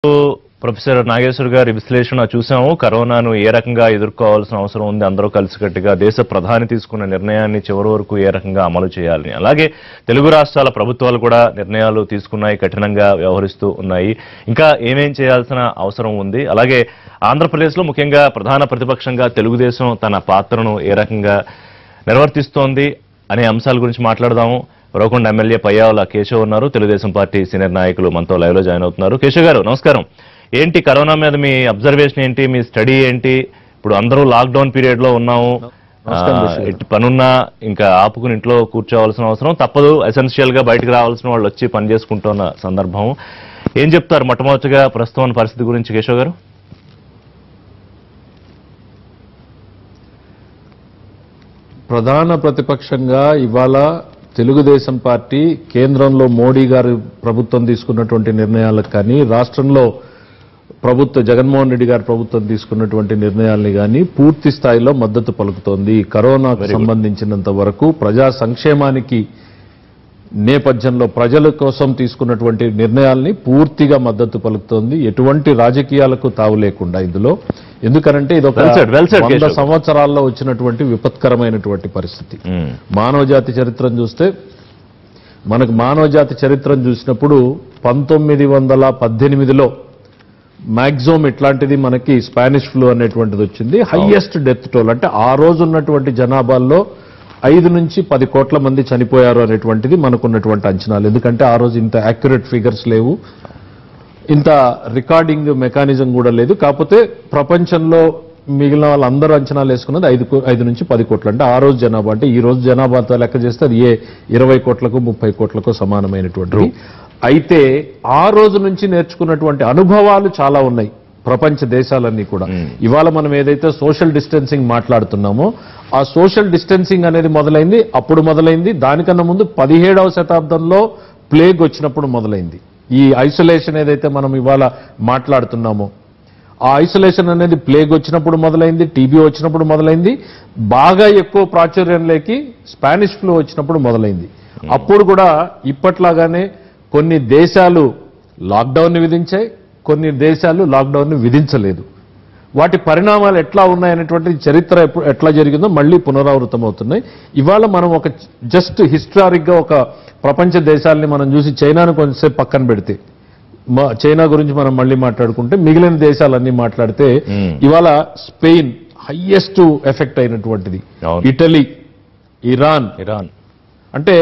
Professor Nageshwar గారి విశ్లేషణ చూసాము కరోనాను ఏ రకంగా ఎదుర్కోవాల్సిన అవసరం ఉంది అందరూ కలిసికట్టుగా దేశ ప్రధాని తీసుకున్న నిర్ణయాన్ని చివరి వరకు ఏ రకంగా అమలు చేయాలని అలాగే తెలుగు రాష్ట్రాల ప్రభుత్వాలు కూడా నిర్ణయాలు తీసుకున్నాయి కఠినంగా వ్యవహరిస్తూ ఉన్నాయి ఇంకా ఏమేం చేయాల్సిన అవసరం ఉంది అలాగే ఆంధ్రప్రదేశ్లో ముఖ్యంగా ప్రధాన ప్రతిపక్షంగా తెలుగుదేశం తన పాత్రను ఏ రకంగా నిర్వర్తిస్తోంది అనే అంశాల గురించి మాట్లాడదాము ఉరవకొండ ఎమ్మెల్యే పయ్యావుల కేశవ్ ఉన్నారు తెలుగుదేశం పార్టీ సీనియర్ నాయకులు మనతో లైవ్ లో జాయిన్ అవుతున్నారు కేశవ్ గారు నమస్కారం ఏంటి కరోనా మీద మీ అబ్జర్వేషన్ ఏంటి మీ స్టడీ ఏంటి ఇప్పుడు అందరూ లాక్డౌన్ పీరియడ్ లో ఉన్నాము నమస్కారం, ఆ, కేశవ్ గారు. ఎట్టి పనున్నా ఇంకా ఆపుకుని ఇంట్లో కూర్చోవాల్సిన అవసరం తప్పదు ఎసెన్షియల్ గా బయటకు రావాల్సిన వాళ్ళు వచ్చి పని చేసుకుంటున్న సందర్భం ఏం చెప్తారు మొట్టమొదటిగా ప్రస్తుతం ఉన్న పరిస్థితి గురించి కేశవ్ గారు ప్రధాన ప్రతిపక్షంగా ఇవాళ తెలుగుదేశం పార్టీ కేంద్రంలో మోడీ గారు ప్రభుత్వం తీసుకున్నటువంటి నిర్ణయాలకు కానీ రాష్ట్రంలో ప్రభుత్వ జగన్మోహన్ రెడ్డి గారి ప్రభుత్వం తీసుకున్నటువంటి నిర్ణయాల్ని కానీ పూర్తి స్థాయిలో మద్దతు పలుకుతోంది కరోనాకు సంబంధించినంత వరకు ప్రజా సంక్షేమానికి నేపథ్యంలో ప్రజల కోసం తీసుకున్నటువంటి నిర్ణయాల్ని పూర్తిగా మద్దతు పలుకుతోంది ఎటువంటి రాజకీయాలకు తావు లేకుండా ఇందులో ఎందుకనంటే ఇది ఒక Well said, well said, వంద కేశవ్. సంవత్సరాల్లో వచ్చినటువంటి విపత్కరమైనటువంటి పరిస్థితి ఉమ్, మానవ జాతి చరిత్రను చూస్తే మనకు మానవ జాతి చరిత్రను చూసినప్పుడు పంతొమ్మిది వందల పద్దెనిమిదిలో మ్యాక్సిమం ఇట్లాంటిది మనకి స్పానిష్ ఫ్లూ అనేటువంటిది వచ్చింది హైయెస్ట్ డెత్ టోల్ అంటే ఆ రోజు ఉన్నటువంటి జనాభాల్లో ఐదు నుంచి పది కోట్ల మంది చనిపోయారు అనేటువంటిది మనకున్నటువంటి అంచనాలు ఎందుకంటే ఆ రోజు ఇంత యాక్యురేట్ ఫిగర్స్ లేవు ఇంత రికార్డింగ్ మెకానిజం కూడా లేదు కాకపోతే ప్రపంచంలో మిగిలిన వాళ్ళందరూ అంచనాలు వేసుకున్నది ఐదు కో- ఐదు నుంచి పది కోట్లు అంటే ఆ రోజు జనాభా అంటే ఈ రోజు జనాభాతో లెక్క చేస్తే అది ఏ ఇరవై కోట్లకు ముప్పై కోట్లకు సమానమైనటువంటి అయితే ఆ రోజు నుంచి నేర్చుకున్నటువంటి అనుభవాలు చాలా ఉన్నాయి ప్రపంచ దేశాలన్నీ కూడా ఇవాళ మనం ఏదైతే సోషల్ డిస్టెన్సింగ్ మాట్లాడుతున్నామో ఆ సోషల్ డిస్టెన్సింగ్ అనేది మొదలైంది అప్పుడు మొదలైంది దానికన్నా ముందు పదిహేడవ శతాబ్దంలో ప్లేగ్ వచ్చినప్పుడు మొదలైంది ఈ ఐసోలేషన్ ఏదైతే మనం ఇవాళ మాట్లాడుతున్నామో ఆ ఐసోలేషన్ అనేది ప్లేగ్ వచ్చినప్పుడు మొదలైంది టీబీ వచ్చినప్పుడు మొదలైంది బాగా ఎక్కువ ప్రాచుర్యంలోకి స్పానిష్ ఫ్లూ వచ్చినప్పుడు మొదలైంది అప్పుడు కూడా ఇప్పట్లాగానే కొన్ని దేశాలు లాక్డౌన్ విధించాయి కొన్ని దేశాలు లాక్డౌన్ విధించలేదు వాటి పరిణామాలు ఎట్లా ఉన్నాయనేటువంటి చరిత్ర ఎప్పుడు ఎట్లా జరిగిందో మళ్ళీ పునరావృతం అవుతున్నాయి ఇవాళ మనం ఒక జస్ట్ హిస్టారిక్ గా ఒక ప్రపంచ దేశాలని మనం చూసి చైనాను కొంచెంసేపు పక్కన పెడితే మా- చైనా గురించి మనం మళ్ళీ మాట్లాడుకుంటే మిగిలిన దేశాలన్నీ మాట్లాడితే మ్మ్. ఇవాళ స్పెయిన్ హైయెస్ట్ ఎఫెక్ట్ అయినటువంటిది అవును. ఇటలీ ఇరాన్ ఇరాన్ అంటే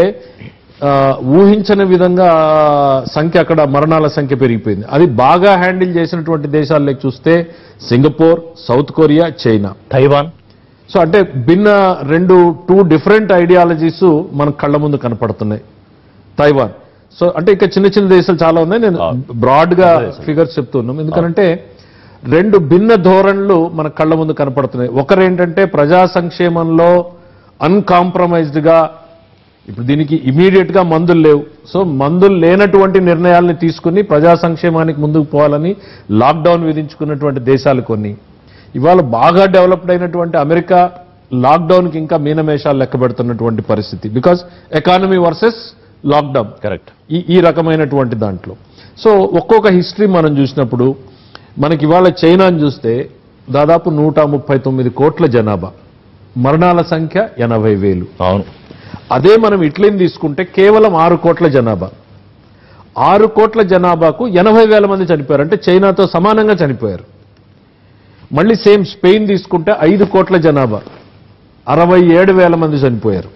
ఆ, ఊహించని విధంగా సంఖ్య అక్కడ మరణాల సంఖ్య పెరిగిపోయింది అది బాగా హ్యాండిల్ చేసినటువంటి దేశాల్లోకి చూస్తే Singapore South Korea China Taiwan so అంటే భిన్న రెండు టూ డిఫరెంట్ ఐడియాలజీస్ మన కళ్ళ ముందు కనపడుతున్నాయి తైవాన్ సో అంటే ఇంకా చిన్న చిన్న దేశాలు చాలా ఉన్నాయి నేను బ్రాడ్ గా ఫిగర్స్ చెప్తున్నాం ఎందుకంటే రెండు భిన్న ధోరణులు మన కళ్ళ ముందు కనపడుతున్నాయి ఒకరేంటంటే ప్రజా సంక్షేమంలో అన్కాంప్రమైజ్డ్ గా ఇప్పుడు దీనికి ఇమీడియట్ గా మందులు లేవు సో మందులు లేనటువంటి నిర్ణయాల్ని తీసుకుని ప్రజా సంక్షేమానికి ముందుకు పోవాలని లాక్డౌన్ విధించుకున్నటువంటి దేశాలు కొన్ని ఇవాళ బాగా డెవలప్డ్ అయినటువంటి అమెరికా లాక్డౌన్ కి ఇంకా మీనమేషాలు లెక్క పెడుతున్నటువంటి పరిస్థితి because economy versus lockdown correct ఈ ఈ రకమైనటువంటి దాంట్లో సో ఒక్కొక్క హిస్టరీ మనం చూసినప్పుడు మనకి ఇవాళ చైనాను చూస్తే దాదాపు నూట ముప్పై తొమ్మిది కోట్ల జనాభా మరణాల సంఖ్య ఎనభై వేలు అవును అదే మనం ఇటలీని తీసుకుంటే కేవలం ఆరు కోట్ల జనాభా ఆరు కోట్ల జనాభాకు ఎనభై వేల మంది చనిపోయారు అంటే చైనాతో సమానంగా చనిపోయారు మళ్ళీ సేమ్ స్పెయిన్ తీసుకుంటే ఐదు కోట్ల జనాభా అరవై ఏడు వేల మంది చనిపోయారు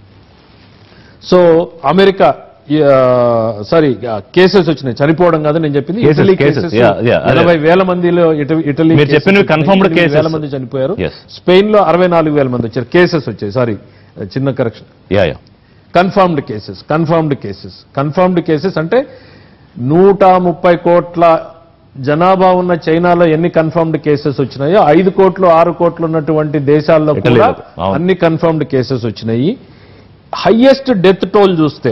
సో అమెరికా సారీ కేసెస్ వచ్చినాయి చనిపోవడం కాదు నేను చెప్పింది Cases, Italy cases, cases yeah, yeah, అదే. ఎనభై వేల మందిలో ఇట- ఇటలీ మీరు cases చెప్పినవి వచ్చినాయి. confirmed ఎనిమిది వేల cases. మంది చనిపోయారు Yes. స్పెయిన్ లో అరవై నాలుగు వేల మంది వచ్చారు కేసెస్ వచ్చాయి సారీ చిన్న correction yeah yeah confirmed cases confirmed cases confirmed cases అంటే నూట ముప్పై కోట్ల జనాభా ఉన్న చైనాలో ఎన్ని కన్ఫర్మ్డ్ కేసెస్ వచ్చినాయో ఐదు కోట్లు ఆరు కోట్లు ఉన్నటువంటి దేశాల్లో కూడా ఇటలీలో, అవును. అన్ని కన్ఫర్మ్డ్ కేసెస్ వచ్చినాయి హైయెస్ట్ డెత్ టోల్ చూస్తే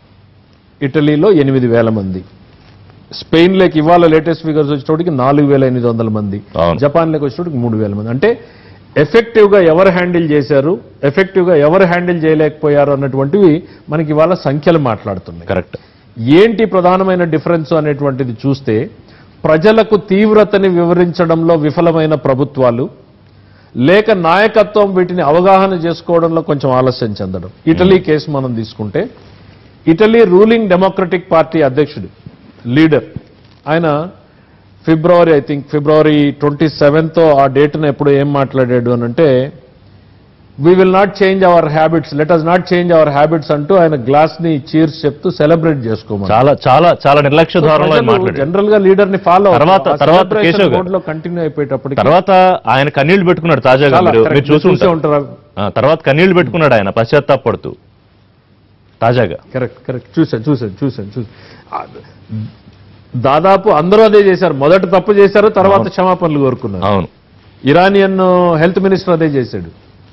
ఇటలీలో ఎనిమిది వేల మంది స్పెయిన్లోకి ఇవాళ లేటెస్ట్ ఫిగర్స్ వచ్చేటప్పటికి నాలుగు వేల ఎనిమిది వందల మంది అవును. జపాన్లోకి వచ్చేటప్పటికి మూడు వేల మంది అంటే ఎఫెక్టివ్ గా ఎవరు హ్యాండిల్ చేశారు ఎఫెక్టివ్ గా ఎవరు హ్యాండిల్ చేయలేకపోయారు అన్నటువంటివి మనకి ఇవాళ సంఖ్యలు మాట్లాడుతున్నాయి కరెక్ట్ ఏంటి ప్రధానమైన డిఫరెన్స్ అనేటువంటిది చూస్తే ప్రజలకు తీవ్రతని వివరించడంలో విఫలమైన ప్రభుత్వాలు లేక నాయకత్వం వీటిని అవగాహన చేసుకోవడంలో కొంచెం ఆలస్యం చెందడం ఇటలీ కేసు మనం తీసుకుంటే ఇటలీ రూలింగ్ డెమోక్రటిక్ పార్టీ అధ్యక్షుడు లీడర్ ఆయన ఫిబ్రవరి I think February twenty seventh ఆ డేట్ను ఎప్పుడు ఏం మాట్లాడాడు అని అంటే we will not change our habits let us not change our habits అంటూ ఆయన గ్లాస్ ని చీర్స్ చెప్తూ సెలబ్రేట్ చేసుకోమని చాలా చాలా చాలా నిర్లక్ష్య ధోరణిలో ఆయన మాట్లాడారు జనరల్ గా లీడర్ ని ఫాలో తర్వాత- తర్వాత కేశవ్ గారు. లో కంటిన్యూ అయిపోయేటప్పటికి తర్వాత ఆయన కన్నీళ్లు పెట్టుకున్నాడు తాజాగా చాలా మీరు correct. మీరు చూసి చూసే ఉంటారు ఉంటారు ఆ, తర్వాత కన్నీళ్లు పెట్టుకున్నాడు ఆయన పశ్చాత్తాపడుతూ తాజాగా కరెక్ట్ కరెక్ట్ చూశాను చూశాను చూశాను చూసాను ఆ, దాదాపు అందరూ అదే చేశారు మొదట తప్పు చేశారు తర్వాత క్షమాపణలు కోరుకున్నారు అవును ఇరానియన్ హెల్త్ మినిస్టర్ అదే చేశాడు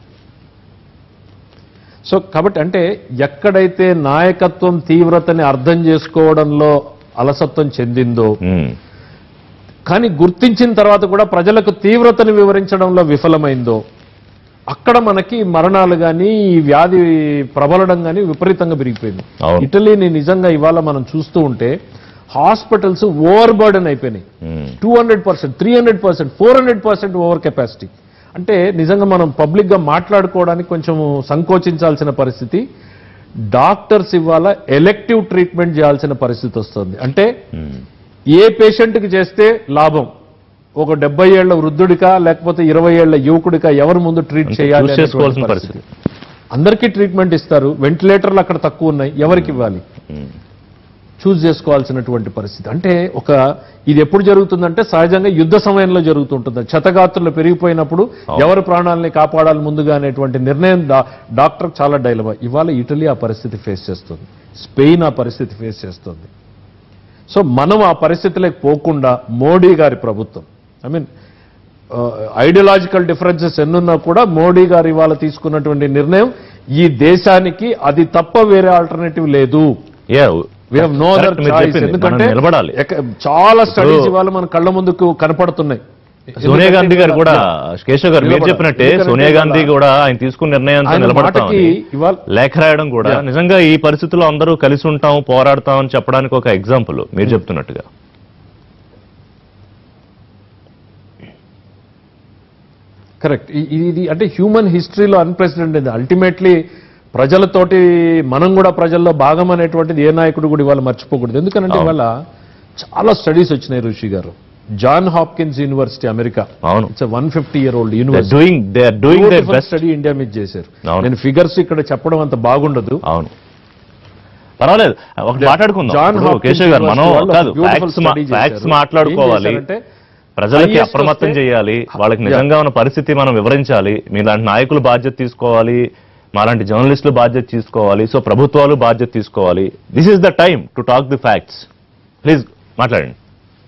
సో కాబట్టి అంటే ఎక్కడైతే నాయకత్వం తీవ్రతని అర్థం చేసుకోవడంలో అలసత్వం చెందిందో ఉమ్. కానీ గుర్తించిన తర్వాత కూడా ప్రజలకు తీవ్రతని వివరించడంలో విఫలమైందో అక్కడ మనకి మరణాలు కానీ ఈ వ్యాధి ప్రబలడం కానీ విపరీతంగా పెరిగిపోయింది అవును. ఇటలీని నిజంగా ఇవాళ మనం చూస్తూ ఉంటే హాస్పిటల్స్ ఓవర్ బర్డెన్ అయిపోయినాయి um. Two hundred percent three hundred percent four hundred percent over capacity అంటే నిజంగా మనం పబ్లిక్ గా మాట్లాడుకోవడానికి కొంచెం సంకోచించాల్సిన పరిస్థితి డాక్టర్స్ ఇవాళ ఎలెక్టివ్ ట్రీట్మెంట్ చేయాల్సిన పరిస్థితి వస్తుంది అంటే ఉమ్. ఏ పేషెంట్కి చేస్తే లాభం ఒక డెబ్బై ఏళ్ల వృద్ధుడికా లేకపోతే ఇరవై ఏళ్ల యువకుడికా ఎవరు ముందు ట్రీట్ అంటే చేయాలి choose అనేటువంటి చేసుకోవాల్సిన పరిస్థితి. అందరికీ ట్రీట్మెంట్ ఇస్తారు వెంటిలేటర్లు అక్కడ తక్కువ ఉన్నాయి ఎవరికి ఇవ్వాలి ఉమ్. చూస్ చేసుకోవాల్సినటువంటి పరిస్థితి అంటే ఒక ఇది ఎప్పుడు జరుగుతుందంటే సహజంగా యుద్ధ సమయంలో జరుగుతుంటుంది క్షతగాత్రులు పెరిగిపోయినప్పుడు ఎవరి ప్రాణాలని కాపాడాలి ముందుగా అనేటువంటి నిర్ణయం డా- డాక్టర్ చాలా డైలమా ఇవాళ ఇటలీ ఆ పరిస్థితి ఫేస్ చేస్తుంది స్పెయిన్ ఆ పరిస్థితి ఫేస్ చేస్తుంది సో మనం ఆ పరిస్థితిలోకి పోకుండా మోడీ గారి ప్రభుత్వం ఐ మీన్ ఐడియాలజికల్ డిఫరెన్సెస్ ఎన్నున్నా కూడా మోడీ గారు ఇవాళ తీసుకున్నటువంటి నిర్ణయం ఈ దేశానికి అది తప్ప వేరే ఆల్టర్నేటివ్ లేదు Yeah. We have no other Correct, మీరు చాయిస్ చెప్పింది. ఎందుకంటే మనం నిలబడాలి ఎక- చాలా స్టడీస్ ఇప్పుడు- ఇవాళ మన కళ్ళ ముందుకు కనపడుతున్నాయి సోనియా గాంధీ గారు కూడా Yeah. కేశవ్ గారు మీరు నిలబడాలి. చెప్పినట్టే ఎందుకంటే సోనియా గాంధీ ఇవాళ కూడా ఆయన తీసుకున్న నిర్ణయంతో ఆయన నిలబడతామని మాటకి ఇవాళ లేఖ రాయడం కూడా Yeah. నిజంగా ఈ పరిస్థితుల్లో అందరూ కలిసి ఉంటాం పోరాడతాం అని చెప్పడానికి ఒక ఎగ్జాంపుల్ మీరు చెప్తున్నట్టుగా కరెక్ట్ ఇది అంటే హ్యూమన్ హిస్టరీలో అన్ప్రెసిడెంట్ అల్టిమేట్లీ ప్రజలతోటి మనం కూడా ప్రజల్లో భాగం అనేటువంటిది ఏ నాయకుడు కూడా ఇవాళ మర్చిపోకూడదు ఎందుకంటే అవును. ఇవాళ చాలా స్టడీస్ వచ్చినాయి Rishi garu John Hopkins university America అవును it's one fifty year old university doing they are doing their best study India మీద చేశారు అవును. నేను ఫిగర్స్ ఇక్కడ చెప్పడం అంత బాగుండదు అవును పర్వాలేదు ఒకటి మాట్లాడుకుందాం జాన్ ఇప్పుడు హాప్కిన్స్ కేశవ్ గారు మనం యూనివర్సిటీ వాళ్ళు కాదు ఒక beautiful ఫ్యాక్ట్స్ study ఫ్యాక్ట్స్ చేశారు. మాట్లాడుకోవాలి ఏం చేశారంటే, ప్రజలకి highest అప్రమత్తం వస్తే- చేయాలి వాళ్ళకి Yeah. నిజంగా ఉన్న పరిస్థితి మనం వివరించాలి మీలాంటి నాయకులు బాధ్యత తీసుకోవాలి మాలాంటి జర్నలిస్టులు బాధ్యత తీసుకోవాలి సో ప్రభుత్వాలు బాధ్యత తీసుకోవాలి this is the time to talk the facts please మాట్లాడండి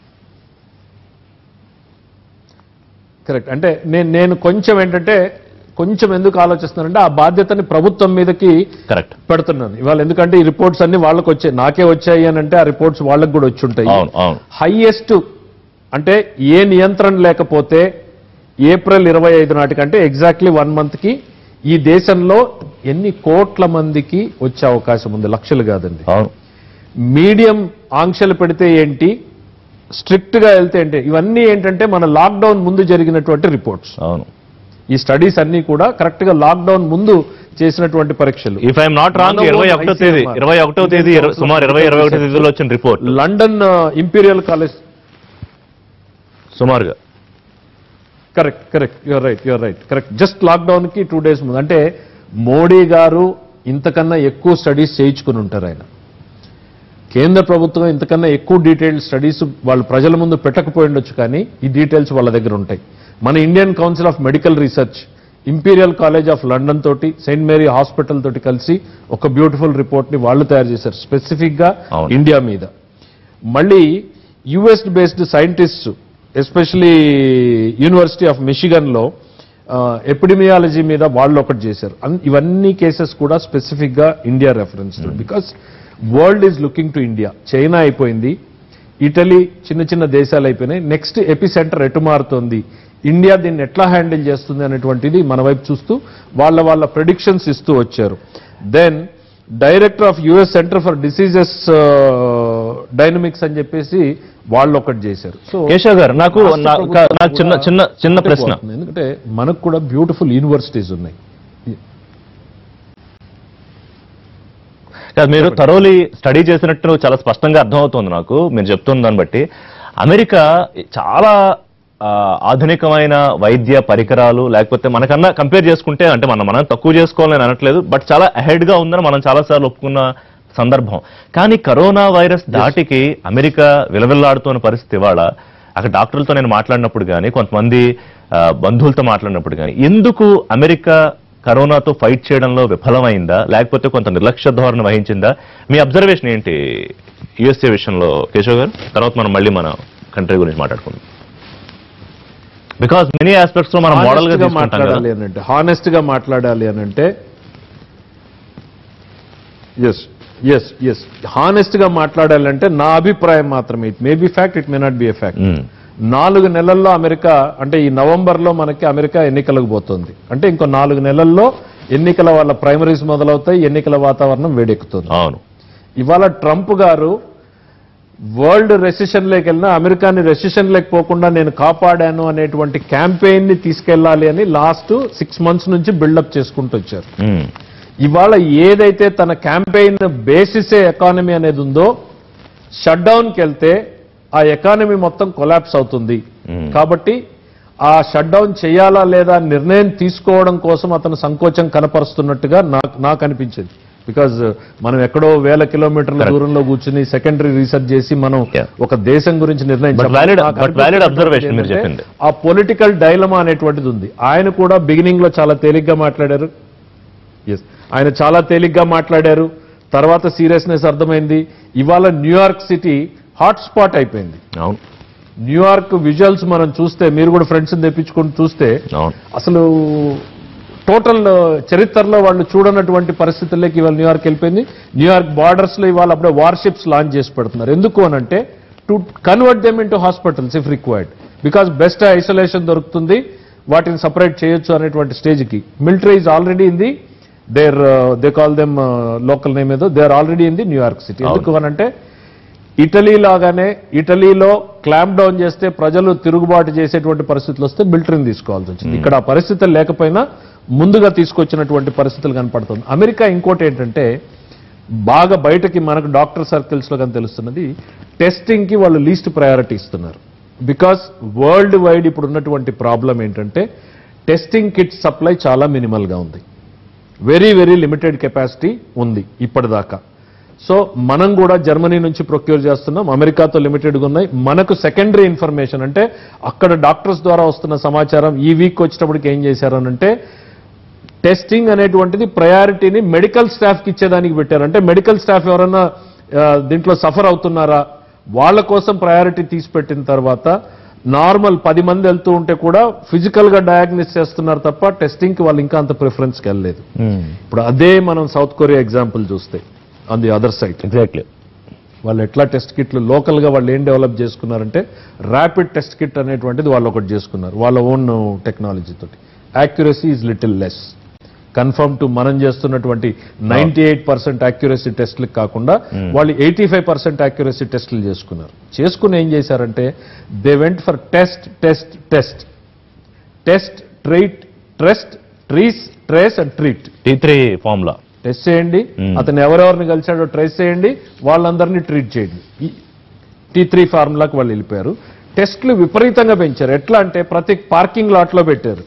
కరెక్ట్ అంటే నేను నేను కొంచెం ఏంటంటే కొంచెం ఎందుకు ఆలోచిస్తున్నానంటే ఆ బాధ్యతని ప్రభుత్వం మీదకి కరెక్ట్ పెడుతున్నాను ఇవాళ ఎందుకంటే ఈ రిపోర్ట్స్ అన్ని వాళ్ళకి వచ్చాయి నాకే వచ్చాయి అని అంటే ఆ రిపోర్ట్స్ వాళ్ళకి కూడా వచ్చి ఉంటాయి అవును అవును హైయెస్ట్ అంటే ఏ నియంత్రణ లేకపోతే ఏప్రిల్ ఇరవై ఐదు నాటికంటే ఎగ్జాక్ట్లీ వన్ మంత్కి ఈ దేశంలో ఎన్ని కోట్ల మందికి వచ్చే అవకాశం ఉంది లక్షలు కాదండి అవును మీడియం ఆంక్షలు పెడితే ఏంటి స్ట్రిక్ట్ గా వెళ్తే ఏంటి ఇవన్నీ ఏంటంటే మన లాక్డౌన్ ముందు జరిగినటువంటి రిపోర్ట్స్ అవును ఈ స్టడీస్ అన్ని కూడా కరెక్ట్ గా లాక్డౌన్ ముందు చేసినటువంటి పరీక్షలు ఇఫ్ ఐఎమ్ నాట్ రాంగ్ మనము ఇరవై ఒకటో తేదీ ICMR. ఇరవై ఒకటో తేదీ ఇరవై- సుమారు ఇరవై ఇరవై ఒకటో తేదీలో వచ్చిన రిపోర్ట్ లండన్ ఇంపీరియల్ కాలేజ్ సుమారుగా correct correct your right your right correct just lockdown కి టూ డేస్ ముందు అంటే మోడీ గారు ఇంతకన్నా ఎక్కువ స్టడీస్ చేయించుకుని ఉంటారు ఆయన కేంద్ర ప్రభుత్వం ఇంతకన్నా ఎక్కువ డీటెయిల్డ్ స్టడీస్ వాళ్ళు ప్రజల ముందు పెట్టకపోయి ఉండొచ్చు కానీ ఈ డీటెయిల్స్ వాళ్ళ దగ్గర ఉంటాయి మన Indian Council of Medical Research Imperial College of London తోటి సెయింట్ మేరీ హాస్పిటల్ తోటి కలిసి ఒక బ్యూటిఫుల్ రిపోర్ట్ ని వాళ్ళు తయారు చేశారు స్పెసిఫిక్ గా అవును. ఇండియా మీద మళ్ళీ US based scientist especially University of Michigan లో ఎపిడమియాలజీ మీద వాళ్ళు ఒకటి చేశారు అన్- ఇవన్నీ కేసెస్ కూడా స్పెసిఫిక్ గా India reference because world is looking to India China అయిపోయింది ఇటలీ చిన్న చిన్న దేశాలు అయిపోయినాయి నెక్స్ట్ ఎపి సెంటర్ ఎటు మారుతోంది ఇండియా దీన్ని ఎట్లా హ్యాండిల్ చేస్తుంది అనేటువంటిది మన వైపు చూస్తూ వాళ్ళ వాళ్ళ ప్రెడిక్షన్స్ ఇస్తూ వచ్చారు then director of US center for diseases dynamics అని చెప్పేసి వాళ్ళు ఒకటి చేశారు సో కేశవ్ గారు నాకు రాష్ట్ర నా- ప్రభుత్వం నాకు చిన్న కూడా చిన్న చిన్న ప్రశ్న అవుతుంది. ఎందుకంటే మనకు కూడా బ్యూటిఫుల్ యూనివర్సిటీస్ ఉన్నాయి కాదు, మీరు తరోలి స్టడీ చేసినట్టు చాలా స్పష్టంగా అర్థమవుతుంది నాకు మీరు చెప్తున్న దాన్ని బట్టి అమెరికా చాలా ఆ, ఆధునికమైన వైద్య పరికరాలు లేకపోతే మనకన్నా కంపేర్ చేసుకుంటే అంటే మనం మనం తక్కువ చేసుకోవాలని అనట్లేదు బట్ చాలా అహెడ్ గా ఉందని మనం చాలాసార్లు ఒప్పుకున్న సందర్భం కానీ కరోనా వైరస్ దాటికి అమెరికా విలవిల్లాడుతున్న పరిస్థితి ఇవాళ అక్కడ డాక్టర్లతో నేను మాట్లాడినప్పుడు కానీ కొంతమంది ఆ, బంధువులతో మాట్లాడినప్పుడు కానీ ఎందుకు అమెరికా కరోనాతో ఫైట్ చేయడంలో విఫలమైందా లేకపోతే కొంత నిర్లక్ష్య ధోరణి వహించిందా మీ అబ్జర్వేషన్ ఏంటి యుఎస్ఏ విషయంలో కేశవ్ గారు తర్వాత మనం మళ్ళీ మన కంట్రీ గురించి మాట్లాడుకుందాం బికాస్ మెనీ ఆస్పెక్ట్స్ లో మనం మోడల్ గా Honest గా తీసుకుంటాం కదా మాట్లాడాలి అని అంటే హానెస్ట్ గా మాట్లాడాలి అని అంటే ఎస్ ఎస్ ఎస్ హానెస్ట్ గా మాట్లాడాలంటే నా అభిప్రాయం మాత్రమే it may be fact it may not be a fact hmm. నాలుగు నెలల్లో అమెరికా అంటే ఈ నవంబర్లో మనకి అమెరికా ఎన్నికలకు పోతుంది అంటే ఇంకో నాలుగు నెలల్లో ఎన్నికల వాళ్ళ ప్రైమరీస్ మొదలవుతాయి ఎన్నికల వాతావరణం వేడెక్కుతుంది అవును ఇవాళ ట్రంప్ గారు వరల్డ్ రెసిషన్లోకి వెళ్ళినా అమెరికాని రెసిషన్ పోకుండా నేను కాపాడాను అనేటువంటి క్యాంపెయిన్ ని తీసుకెళ్లాలి అని లాస్ట్ సిక్స్ మంత్స్ నుంచి బిల్డప్ చేసుకుంటూ వచ్చారు మ్మ్. ఇవాళ ఏదైతే తన క్యాంపెయిన్ బేసిసే ఎకానమీ అనేది ఉందో షట్ డౌన్కి వెళ్తే ఆ ఎకానమీ మొత్తం కొలాప్స్ అవుతుంది మ్మ్. కాబట్టి ఆ షట్ డౌన్ చేయాలా లేదా అని నిర్ణయం తీసుకోవడం కోసం అతను సంకోచం కనపరుస్తున్నట్టుగా నాకు నాకు అనిపించింది బికాజ్ మనం ఎక్కడో వేల కిలోమీటర్ల Correct. దూరంలో కూర్చుని సెకండరీ రీసెర్చ్ చేసి మనం Yeah. ఒక దేశం గురించి నిర్ణయం But చెప్పాలి. valid- నాకు but valid అనిపించినటువంటిది observation మీరు ఏంటంటే, చెప్పింది. ఆ పొలిటికల్ డైలమా అనేటువంటిది ఉంది ఆయన కూడా బిగినింగ్ లో చాలా తేలిగ్గా మాట్లాడారు ఎస్ ఆయన చాలా తేలిగ్గా మాట్లాడారు తర్వాత సీరియస్నెస్ అర్థమైంది ఇవాళ న్యూయార్క్ సిటీ హాట్ స్పాట్ అయిపోయింది అవును న్యూయార్క్ విజువల్స్ మనం చూస్తే మీరు కూడా ఫ్రెండ్స్ తెప్పించుకొని చూస్తే అవును అసలు టోటల్ చరిత్రలో వాళ్ళు చూడనటువంటి పరిస్థితుల్లోకి ఇవాళ న్యూయార్క్ వెళ్ళిపోయింది న్యూయార్క్ బార్డర్స్ లో ఇవాళ అప్పుడే వార్షిప్స్ లాంచ్ చేసి పెడుతున్నారు ఎందుకు అనంటే to convert them into hospitals if required because best isolation దొరుకుతుంది వాటిని సపరేట్ చేయొచ్చు అనేటువంటి స్టేజ్కి military is already in the there they call them local name ఏదో they are already in the New York city ఎందుకు అనంటే ఇటలీ లాగానే ఇటలీలో క్లాంప్ డౌన్ చేస్తే ప్రజలు తిరుగుబాటు చేసేటువంటి పరిస్థితులు వస్తే మిలిటరీని తీసుకోవాల్సి వచ్చింది ఇక్కడ ఆ పరిస్థితులు లేకపోయినా ముందుగా తీసుకొచ్చినటువంటి పరిస్థితులు కనపడుతుంది అమెరికా ఇంకోటి ఏంటంటే బాగా బయటకి మనకు డాక్టర్ సర్కిల్స్ లో కానీ తెలుస్తున్నది టెస్టింగ్ కి వాళ్ళు లీస్ట్ ప్రయారిటీ ఇస్తున్నారు బికాస్ వరల్డ్ వైడ్ ఇప్పుడు ఉన్నటువంటి ప్రాబ్లం ఏంటంటే టెస్టింగ్ కిట్ సప్లై చాలా మినిమల్ గా ఉంది వెరీ వెరీ లిమిటెడ్ కెపాసిటీ ఉంది ఇప్పటిదాకా సో మనం కూడా జర్మనీ నుంచి ప్రొక్యూర్ చేస్తున్నాం అమెరికాతో లిమిటెడ్గా ఉన్నాయి మనకు సెకండరీ ఇన్ఫర్మేషన్ అంటే అక్కడ డాక్టర్స్ ద్వారా వస్తున్న సమాచారం ఈ వీక్ వచ్చేటప్పటికి ఏం చేశారనంటే టెస్టింగ్ అనేటువంటిది ప్రయారిటీని మెడికల్ స్టాఫ్కి ఇచ్చేదానికి పెట్టారు అంటే మెడికల్ స్టాఫ్ ఎవరన్నా ఆ, దీంట్లో సఫర్ అవుతున్నారా వాళ్ళ కోసం ప్రయారిటీ తీసి పెట్టిన తర్వాత నార్మల్ పది మంది వెళ్తూ ఉంటే కూడా ఫిజికల్ గా డయాగ్నోస్ చేస్తున్నారు తప్ప టెస్టింగ్ కి వాళ్ళు ఇంకా అంత ప్రిఫరెన్స్కి వెళ్ళలేదు ఇప్పుడు అదే మనం సౌత్ కొరియా ఎగ్జాంపుల్ చూస్తే on the other side exactly వాళ్ళు ఎట్లా టెస్ట్ కిట్లు లోకల్ గా వాళ్ళు ఏం డెవలప్ చేసుకున్నారంటే ర్యాపిడ్ టెస్ట్ కిట్ అనేటువంటిది వాళ్ళు ఒకటి చేసుకున్నారు వాళ్ళ ఓన్ టెక్నాలజీ తోటి accuracy is little less confirm to మనం చేస్తున్నటువంటి నైన్టీ ఎయిట్ పర్సెంట్ యాక్యురసీ టెస్ట్లకు కాకుండా వాళ్ళు ఎయిటీ ఫైవ్ పర్సెంట్ యాక్యురసీ టెస్టులు చేసుకున్నారు చేసుకుని ఏం చేశారంటే they went for test test test test treat trace trees trace and treat T three formula test చేయండి Hmm. అతను ఎవరెవరిని కలిశాడో ట్రేస్ చేయండి వాళ్ళందరినీ ట్రీట్ చేయండి ఈ టీ త్రీ ఫార్ములాకి వాళ్ళు వెళ్ళిపోయారు టెస్ట్లు విపరీతంగా పెంచారు ఎట్లా అంటే ప్రతి పార్కింగ్ లాట్లో పెట్టారు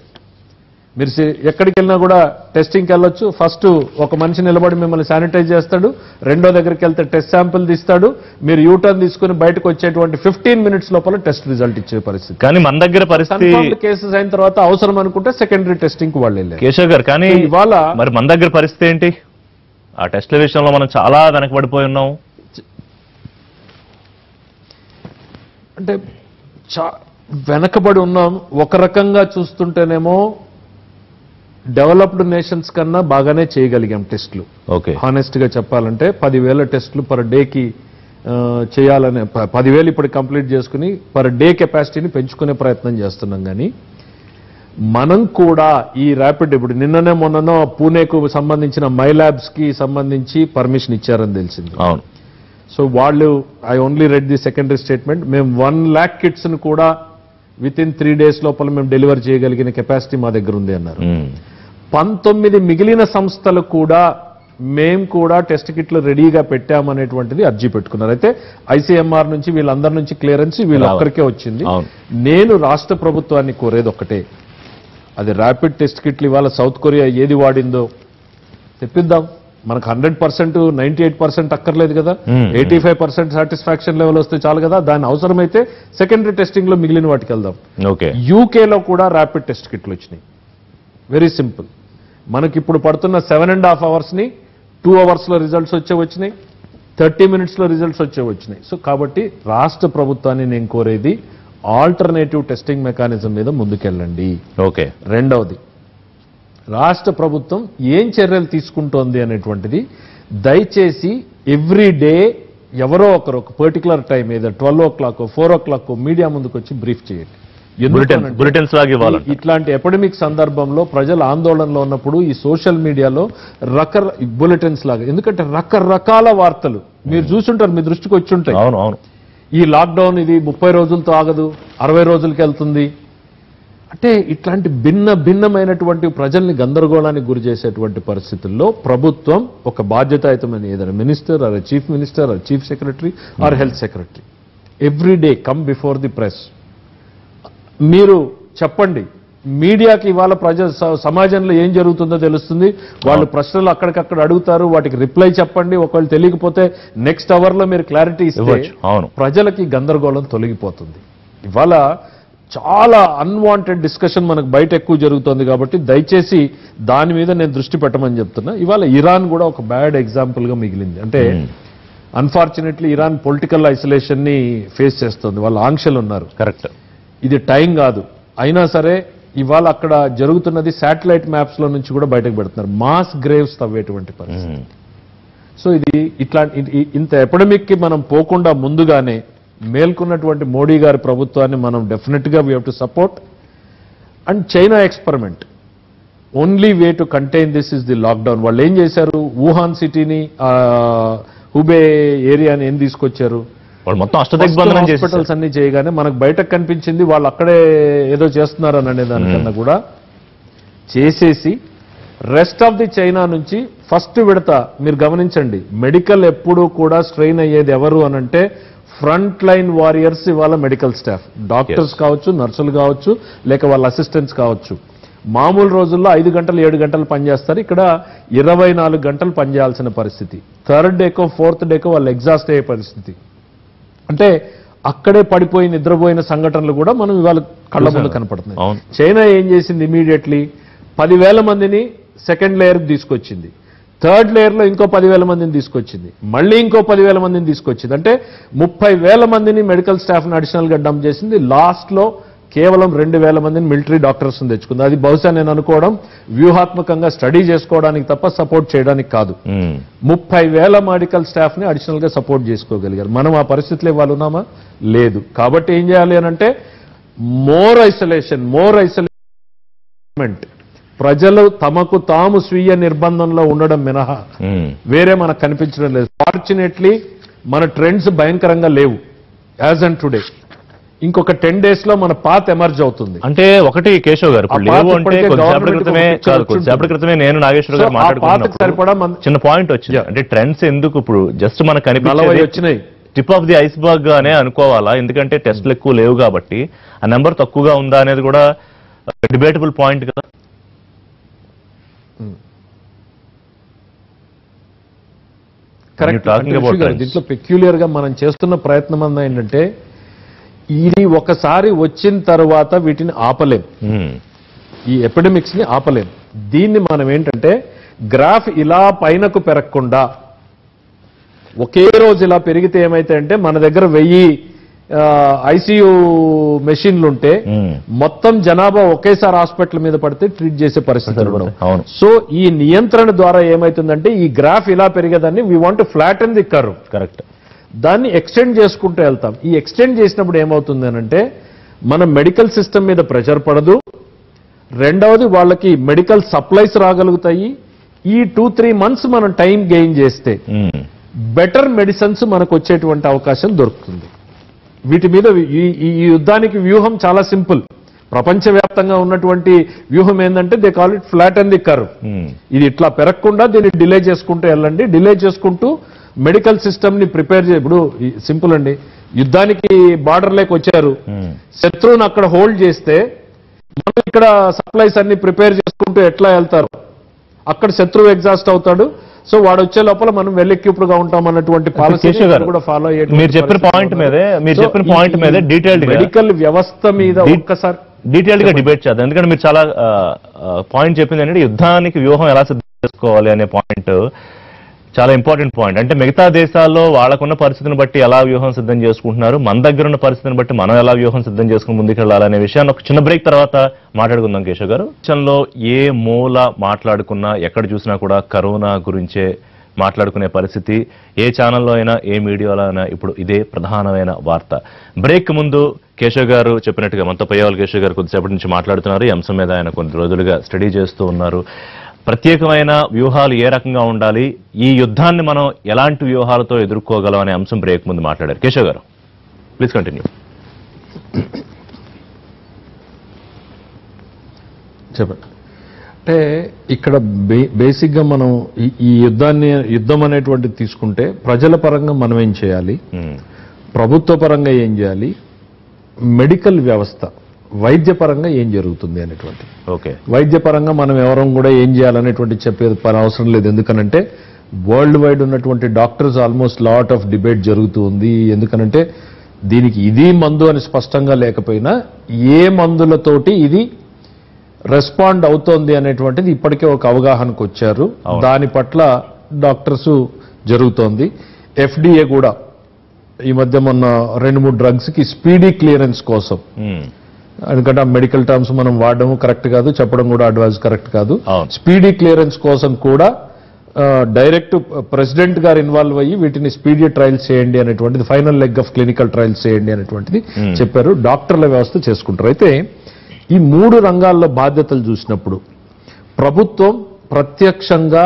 మీరు సి- ఎక్కడికి వెళ్ళినా కూడా టెస్టింగ్కి వెళ్ళొచ్చు ఫస్ట్ ఒక మనిషి నిలబడి మిమ్మల్ని శానిటైజ్ చేస్తాడు రెండో దగ్గరికి వెళ్తే టెస్ట్ శాంపిల్ తీస్తాడు మీరు యూటర్న్ తీసుకుని బయటకు వచ్చేటువంటి ఫిఫ్టీన్ మినిట్స్ లోపల టెస్ట్ రిజల్ట్ ఇచ్చే పరిస్థితి కానీ మన దగ్గర పరిస్థితి కన్ఫర్మ్డ్ కేసెస్ అయిన తర్వాత అవసరం అనుకుంటే సెకండరీ టెస్టింగ్ కి వాళ్ళు వెళ్ళారు కేశవ్ గారు కానీ సో ఇవాళ మరి మన దగ్గర పరిస్థితి ఏంటి ఆ టెస్ట్ల విషయంలో మనం చాలా వెనకబడిపోయి ఉన్నాం అంటే చా వెనకబడి ఉన్నాం ఒక రకంగా చూస్తుంటేనేమో డెవలప్డ్ నేషన్స్ కన్నా బాగానే చేయగలిగాం టెస్ట్లు ఓకే హానెస్ట్ గా చెప్పాలంటే పదివేల టెస్టులు పర్ డేకి ఆ, చేయాలనే ప- పదివేలు ఇప్పుడు కంప్లీట్ చేసుకుని పర్ డే కెపాసిటీని పెంచుకునే ప్రయత్నం చేస్తున్నాం కానీ మనం కూడా ఈ ర్యాపిడ్ ఇప్పుడు నిన్ననే మొన్ననో పూణేకు సంబంధించిన మై ల్యాబ్స్ కి సంబంధించి పర్మిషన్ ఇచ్చారని తెలిసింది అవును సో వాళ్ళు I only read the secondary statement మేము వన్ ల్యాక్ కిట్స్ ను కూడా విత్ ఇన్ త్రీ డేస్ లోపల మేము డెలివర్ చేయగలిగిన కెపాసిటీ మా దగ్గర ఉంది అన్నారు ఉమ్. పంతొమ్మిది మిగిలిన సంస్థలు కూడా మేం కూడా టెస్ట్ కిట్లు రెడీగా పెట్టామనేటువంటిది అర్జీ పెట్టుకున్నారు అయితే ఐసీఎంఆర్ నుంచి వీళ్ళందరి నుంచి క్లియరెన్స్ వీళ్ళొక్కరికే వచ్చింది అవును. నేను రాష్ట్ర ప్రభుత్వాన్ని కోరేది ఒకటే అది ర్యాపిడ్ టెస్ట్ కిట్లు ఇవాళ సౌత్ కొరియా ఏది వాడిందో తెప్పిద్దాం మనకు hundred percent ninety eight percent అక్కర్లేదు కదా Hmm. Eighty five percent satisfaction level వస్తే చాలు కదా దాని అవసరమైతే సెకండరీ టెస్టింగ్ లో మిగిలిన వాటికి వెళ్దాం ఓకే యూకేలో కూడా ర్యాపిడ్ టెస్ట్ కిట్లు వచ్చినాయి వెరీ సింపుల్ మనకి ఇప్పుడు పడుతున్న సెవెన్ అండ్ హాఫ్ అవర్స్ ని టూ అవర్స్ లో రిజల్ట్స్ వచ్చే వచ్చినాయి థర్టీ మినిట్స్ లో రిజల్ట్స్ వచ్చే వచ్చినాయి సో కాబట్టి రాష్ట్ర ప్రభుత్వాన్ని నేను కోరేది ఆల్టర్నేటివ్ టెస్టింగ్ మెకానిజం మీద ముందుకెళ్ళండి ఓకే రెండవది రాష్ట్ర ప్రభుత్వం ఏం చర్యలు తీసుకుంటోంది అనేటువంటిది దయచేసి ఎవ్రీ డే ఎవరో ఒకరు ఒక పర్టికులర్ టైం ఏదో twelve o'clock four o'clock media ముందుకు వచ్చి బ్రీఫ్ చేయండి ఎందుకు బులెటిన్ అనంటే- బులెటిన్స్ లాగా ఇవ్వాలంట ఈ- ఇట్లాంటి ఎపిడమిక్ సందర్భంలో ప్రజలు ఆందోళనలో ఉన్నప్పుడు ఈ సోషల్ మీడియాలో రకర బులెటిన్స్ లాగా ఎందుకంటే రకరకాల వార్తలు మీరు చూసుంటారు మీ దృష్టికి వచ్చి ఉంటాయి అవును అవును ఈ లాక్డౌన్ ఇది ముప్పై రోజులతో ఆగదు అరవై రోజులకి వెళ్తుంది అంటే ఇట్లాంటి భిన్న భిన్నమైనటువంటి ప్రజల్ని గందరగోళానికి గురి చేసేటువంటి పరిస్థితుల్లో ప్రభుత్వం ఒక బాధ్యతాయుతమైన ఏదైనా minister or chief minister or chief secretary or health secretary every day come before the press మీరు చెప్పండి మీడియాకి ఇవాళ ప్రజ స- సమాజంలో ఏం జరుగుతుందో తెలుస్తుంది వాళ్ళు ప్రశ్నలు అక్కడికక్కడ అడుగుతారు వాటికి రిప్లై చెప్పండి ఒకవేళ తెలియకపోతే నెక్స్ట్ అవర్ లో మీరు క్లారిటీ ఇస్తే ఇవ్వచ్చు అవును ప్రజలకి గందరగోళం తొలగిపోతుంది ఇవాళ చాలా అన్వాంటెడ్ డిస్కషన్ మనకు బయట ఎక్కువ జరుగుతోంది కాబట్టి దయచేసి దాని మీద నేను దృష్టి పెట్టమని చెప్తున్నా ఇవాళ ఇరాన్ కూడా ఒక బ్యాడ్ ఎగ్జాంపుల్ గా మిగిలింది అంటే అన్ఫార్చునేట్లీ ఇరాన్ పొలిటికల్ ఐసోలేషన్ ని ఫేస్ చేస్తుంది వాళ్ళ ఆంక్షలు ఉన్నారు కరెక్ట్ ఇది టైం కాదు అయినా సరే ఇవాళ అక్కడ జరుగుతున్నది శాటిలైట్ మ్యాప్స్ లో నుంచి కూడా బయటకు పెడుతున్నారు మాస్ గ్రేవ్స్ తవ్వేటువంటి పరిస్థితి సో ఇది ఇట్లాంటి ఇ- ఇ- ఇంత ఎపిడమిక్ కి మనం పోకుండా ముందుగానే మేల్కొన్నటువంటి మోడీ గారి ప్రభుత్వాన్ని మనం డెఫినెట్ గా we to support and China experiment only way to contain this is the lockdown వాళ్ళు ఏం చేశారు వుహాన్ సిటీని హుబే ఏరియాని ఏం తీసుకొచ్చారు వాళ్ళు మొత్తం అష్టదిగ్బంధనం చేసేసారు హాస్పిటల్స్ అన్ని చేయగానే మనకు బయటకు కనిపించింది వాళ్ళు అక్కడే ఏదో చేస్తున్నారని అనే దానికన్నా కూడా చేసేసి రెస్ట్ ఆఫ్ ది చైనా నుంచి ఫస్ట్ విడత మీరు గమనించండి మెడికల్ ఎప్పుడు కూడా స్ట్రెయిన్ అయ్యేది ఎవరు అనంటే ఫ్రంట్ లైన్ వారియర్స్ ఇవాళ మెడికల్ స్టాఫ్ డాక్టర్స్ కావచ్చు నర్సులు కావచ్చు లేక వాళ్ళ అసిస్టెంట్స్ కావచ్చు మామూలు రోజుల్లో ఐదు గంటలు ఏడు గంటలు పనిచేస్తారు ఇక్కడ ఇరవై నాలుగు గంటలు పనిచేయాల్సిన పరిస్థితి థర్డ్ డేకో ఫోర్త్ డేకో వాళ్ళు ఎగ్జాస్ట్ అయ్యే పరిస్థితి అంటే అక్కడే పడిపోయి నిద్రపోయిన సంఘటనలు కూడా మనం ఇవాళ కళ్ళ ముందు కనపడుతున్నాయి అవును. చైనా ఏం చేసింది ఇమీడియట్లీ పదివేల మందిని సెకండ్ లేయర్కి తీసుకొచ్చింది థర్డ్ లేయర్లో ఇంకో పదివేల మందిని తీసుకొచ్చింది మళ్ళీ ఇంకో పదివేల మందిని తీసుకొచ్చింది అంటే ముప్పై వేల మందిని మెడికల్ స్టాఫ్ని అడిషనల్గా డంప్ చేసింది లాస్ట్లో కేవలం రెండు వేల మందిని మిలిటరీ డాక్టర్స్ తెచ్చుకుంది అది బహుశా నేను అనుకోవడం వ్యూహాత్మకంగా స్టడీ చేసుకోవడానికి తప్ప సపోర్ట్ చేయడానికి కాదు ఉమ్. ముప్పై వేల మెడికల్ స్టాఫ్ ని అడిషనల్ గా సపోర్ట్ చేసుకోగలిగారు మనం ఆ పరిస్థితిలో ఇవాళ ఉన్నామా లేదు కాబట్టి ఏం చేయాలి అని అంటే మోర్ ఐసోలేషన్ మోర్ ఐసోలేమెంట్ ప్రజలు తమకు తాము స్వీయ నిర్బంధంలో ఉండడం మినహా ఉమ్. వేరే మనకు కనిపించడం లేదు ఫార్చునేట్లీ మన ట్రెండ్స్ భయంకరంగా లేవు యాజ్ అండ్ టుడే ఇంకొక టెన్ డేస్ లో మన పాత్ ఎమర్జ్ అవుతుంది అంటే ఒకటి కేశవ్ గారు ఇప్పుడు ఆ పాత లేవు అంటే ఇప్పటికే కొద్దిసేపటి government క్రితమే కు కాదు వచ్చి కొద్దిసేపటి ఉంటుంది. క్రితమే నేను నాగేశ్వర సో గారు ఆ పాతకు మాట్లాడుకున్నప్పుడు సరిపడా మన చిన్న పాయింట్ వచ్చింది అంటే ట్రెండ్స్ ఎందుకు ఇప్పుడు జస్ట్ మనకు నలభై కనిపించేది వచ్చినాయి టిప్ ఆఫ్ ది ఐస్బర్గ్ గానే అనుకోవాలా ఎందుకంటే టెస్ట్లు ఎక్కువ లేవు కాబట్టి ఆ నెంబర్ తక్కువగా ఉందా అనేది కూడా డిబేటబుల్ పాయింట్ కదా కరెక్ట్ talking about trends. దీంట్లో పెక్యులియర్ గా మనం చేస్తున్న ప్రయత్నం అందా ఏంటంటే ఇది ఒకసారి వచ్చిన తర్వాత వీటిని ఆపలేం ఉమ్. ఈ ఎపిడమిక్స్ ని ఆపలేం దీన్ని మనం ఏంటంటే గ్రాఫ్ ఇలా పైనకు పెరగకుండా ఒకే రోజు ఇలా పెరిగితే ఏమైతే అంటే మన దగ్గర వెయ్యి ఐసీయూ మెషిన్లు ఉంటే ఉమ్. మొత్తం జనాభా ఒకేసారి హాస్పిటల్ మీద పడితే ట్రీట్ చేసే పరిస్థితులు ఉండవు అవును సో ఈ నియంత్రణ ద్వారా ఏమైతుందంటే ఈ గ్రాఫ్ ఇలా పెరిగేదాన్ని we want flat and the curve correct దాన్ని ఎక్స్టెండ్ చేసుకుంటూ వెళ్తాం ఈ ఎక్స్టెండ్ చేసినప్పుడు ఏమవుతుంది అంటే మన మెడికల్ సిస్టమ్ మీద ప్రెషర్ పడదు రెండవది వాళ్ళకి మెడికల్ సప్లైస్ రాగలుగుతాయి ఈ టూ త్రీ మంత్స్ మనం టైం గెయిన్ చేస్తే బెటర్ మెడిసిన్స్ మనకు వచ్చేటువంటి అవకాశం దొరుకుతుంది వీటి మీద ఈ ఈ- ఈ యుద్ధానికి వ్యూహం చాలా సింపుల్ ప్రపంచవ్యాప్తంగా ఉన్నటువంటి వ్యూహం ఏంటంటే they call it flat and the curve um, ఇది ఇట్లా పెరగకుండా దీన్ని డిలే చేసుకుంటూ వెళ్ళండి డిలే చేసుకుంటూ మెడికల్ సిస్టమ్ ని ప్రిపేర్ చే ఇప్పుడు సింపుల్ అండి యుద్ధానికి బార్డర్ లేక వచ్చారు ఉమ్, శత్రువుని అక్కడ హోల్డ్ చేస్తే మనం ఇక్కడ సప్లైస్ అన్ని ప్రిపేర్ చేసుకుంటూ ఎట్లా వెళ్తారు అక్కడ శత్రువు ఎగ్జాస్ట్ అవుతాడు సో వాడు వచ్చే లోపల మనం వెల్ ఎక్విప్డ్ గా ఉంటాం అన్నటువంటి పాలసీ కేశవ్ గారు, కూడా ఫాలో మీరు చెప్పిన point మీదే, మీరు చెప్పిన point మీదే detailed గా- మెడికల్ వ్యవస్థ మీద De- ఒక్కసారి డీటెయిల్డ్ గా డిబేట్ చేద్దాం ఎందుకంటే మీరు చాలా పాయింట్ చెప్పింది ఏంటంటే యుద్ధానికి వ్యూహం ఎలా సిద్ధం చేసుకోవాలి అనే పాయింట్ చాలా ఇంపార్టెంట్ పాయింట్ అంటే మిగతా దేశాల్లో వాళ్ళకున్న పరిస్థితిని బట్టి ఎలా వ్యూహం సిద్ధం చేసుకుంటున్నారు మన దగ్గర ఉన్న పరిస్థితిని బట్టి మనం ఎలా వ్యూహం సిద్ధం చేసుకుని ముందుకెళ్ళాలనే విషయాన్ని ఒక చిన్న బ్రేక్ తర్వాత మాట్లాడుకుందాం కేశవ్ గారు దేశంలో ఏ మూల మాట్లాడుకున్నా ఎక్కడ చూసినా కూడా కరోనా గురించే మాట్లాడుకునే పరిస్థితి ఏ ఛానల్లో అయినా ఏ మీడియాలో అయినా ఇప్పుడు ఇదే ప్రధానమైన వార్త బ్రేక్ ముందు కేశవ్ గారు చెప్పినట్టుగా మనతో పయ్యవాల్ కేశవ్ గారు కొద్దిసేపటి నుంచి మాట్లాడుతున్నారు ఈ అంశం మీద ఆయన కొన్ని రోజులుగా స్టడీ చేస్తూ ఉన్నారు ప్రత్యేకమైన వ్యూహాలు ఏ రకంగా ఉండాలి ఈ యుద్ధాన్ని మనం ఎలాంటి వ్యూహాలతో ఎదుర్కోగలం అనే అంశం బ్రేక్ ముందు మాట్లాడారు కేశవ్ గారు ప్లీజ్ కంటిన్యూ చెప్పండి అంటే ఇక్కడ బే బేసిక్గా మనం ఈ- ఈ యుద్ధాన్ని యుద్ధం అనేటువంటిది తీసుకుంటే ప్రజల పరంగా మనం ఏం చేయాలి ప్రభుత్వ పరంగా ఏం చేయాలి మెడికల్ వ్యవస్థ వైద్య పరంగా ఏం జరుగుతుంది అనేటువంటి ఓకే వైద్య పరంగా మనం ఎవరం కూడా ఏం చేయాలనేటువంటి చెప్పేది పని అవసరం లేదు ఎందుకనంటే వరల్డ్ వైడ్ ఉన్నటువంటి doctors almost lot of debate జరుగుతూ ఉంది ఎందుకనంటే దీనికి ఇది మందు అని స్పష్టంగా లేకపోయినా ఏ మందులతోటి ఇది రెస్పాండ్ అవుతోంది అనేటువంటిది ఇప్పటికే ఒక అవగాహనకు వచ్చారు అవును. దాని పట్ల డాక్టర్స్ జరుగుతోంది ఎఫ్డిఏ కూడా ఈ మధ్య మొన్న రెండు మూడు డ్రగ్స్ కి స్పీడీ క్లియరెన్స్ కోసం ఎందుకంటే ఆ మెడికల్ టర్మ్స్ మనం వాడడం కరెక్ట్ కాదు చెప్పడం కూడా అడ్వైజ్ కరెక్ట్ కాదు అవును. స్పీడీ క్లియరెన్స్ కోసం కూడా డైరెక్ట్ ప్రెసిడెంట్ గారు ఇన్వాల్వ్ అయ్యి వీటిని స్పీడీ ట్రయల్స్ చేయండి అనేటువంటిది final leg of clinical trials చేయండి అనేటువంటిది Hmm. చెప్పారు డాక్టర్ల వ్యవస్థ చేసుకుంటారు అయితే ఈ మూడు రంగాల్లో బాధ్యతలు చూసినప్పుడు ప్రభుత్వం ప్రత్యక్షంగా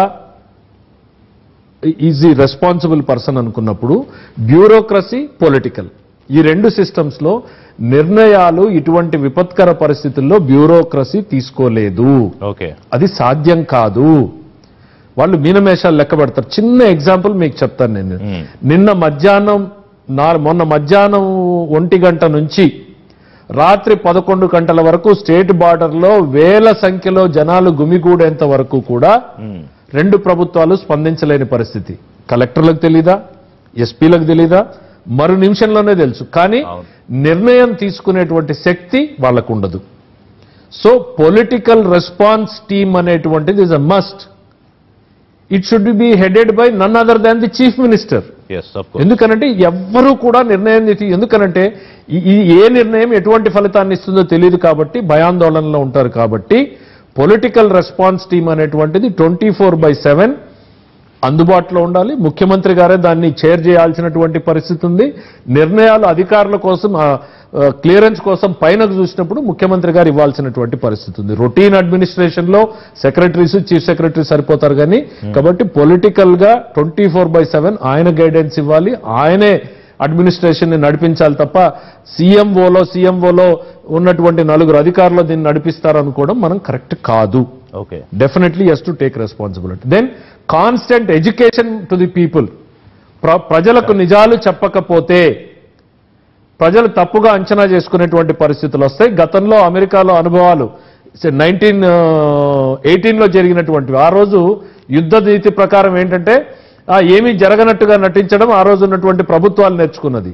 ఈజ్ ది రెస్పాన్సిబుల్ పర్సన్ అనుకున్నప్పుడు బ్యూరోక్రసీ పొలిటికల్ ఈ రెండు సిస్టమ్స్ లో నిర్ణయాలు ఇటువంటి విపత్కర పరిస్థితుల్లో బ్యూరోక్రసీ తీసుకోలేదు ఓకే అది సాధ్యం కాదు వాళ్ళు మీనమేషాలు లెక్క పెడతారు చిన్న ఎగ్జాంపుల్ మీకు చెప్తాను నేను Hmm. నిన్న మధ్యాహ్నం నా మొన్న మధ్యాహ్నం ఒంటి గంట నుంచి రాత్రి పదకొండు గంటల వరకు స్టేట్ బార్డర్లో వేల సంఖ్యలో జనాలు గుమిగూడేంత వరకు కూడా రెండు ప్రభుత్వాలు స్పందించలేని పరిస్థితి కలెక్టర్లకు తెలీదా ఎస్పీలకు తెలీదా మరు నిమిషంలోనే తెలుసు కానీ అవును. నిర్ణయం తీసుకునేటువంటి శక్తి వాళ్ళకు ఉండదు సో పొలిటికల్ రెస్పాన్స్ టీమ్ అనేటువంటిది is a must it should be headed by none other than the chief minister yes of course ఎందుకనంటే ఎవ్వరూ కూడా నిర్ణయం తీ- ఎందుకనంటే ఈ- ఈ ఏ నిర్ణయం ఎటువంటి ఫలితాన్ని ఇస్తుందో తెలియదు కాబట్టి భయాందోళనలో ఉంటారు కాబట్టి పొలిటికల్ రెస్పాన్స్ టీమ్ అనేటువంటిది ట్వంటీ ఫోర్ బై సెవెన్ అందుబాటులో ఉండాలి ముఖ్యమంత్రి గారే దాన్ని చైర్ చేయాల్సినటువంటి పరిస్థితి ఉంది నిర్ణయాలు అధికారుల కోసం క్లియరెన్స్ కోసం పైనకు చూసినప్పుడు ముఖ్యమంత్రి గారు ఇవ్వాల్సినటువంటి పరిస్థితి ఉంది రొటీన్ అడ్మినిస్ట్రేషన్ లో సెక్రటరీస్ చీఫ్ సెక్రటరీ సరిపోతారు కానీ కాబట్టి పొలిటికల్ గా ట్వంటీ ఫోర్ బై సెవెన్ ఆయన గైడెన్స్ ఇవ్వాలి ఆయనే అడ్మినిస్ట్రేషన్ ని నడిపించాలి తప్ప సీఎంఓలో సీఎంఓలో ఉన్నటువంటి నలుగురు అధికారులు దీన్ని నడిపిస్తారనుకోవడం మనం కరెక్ట్ కాదు okay definitely yes to take responsibility then constant education to the people ప్రజలకు నిజాలు చెప్పకపోతే ప్రజలు తప్పుగా అంచనా చేసుకునేటువంటి పరిస్థితులు వస్తాయి గతంలో అమెరికాలో అనుభవాలు నైన్టీన్ ఎయిటీన్లో జరిగినటువంటివి ఆ రోజు యుద్ధ నీతి ప్రకారం ఏంటంటే ఆ, ఏమీ జరగనట్టుగా నటించడం ఆ రోజు ఉన్నటువంటి ప్రభుత్వాలు నేర్చుకున్నది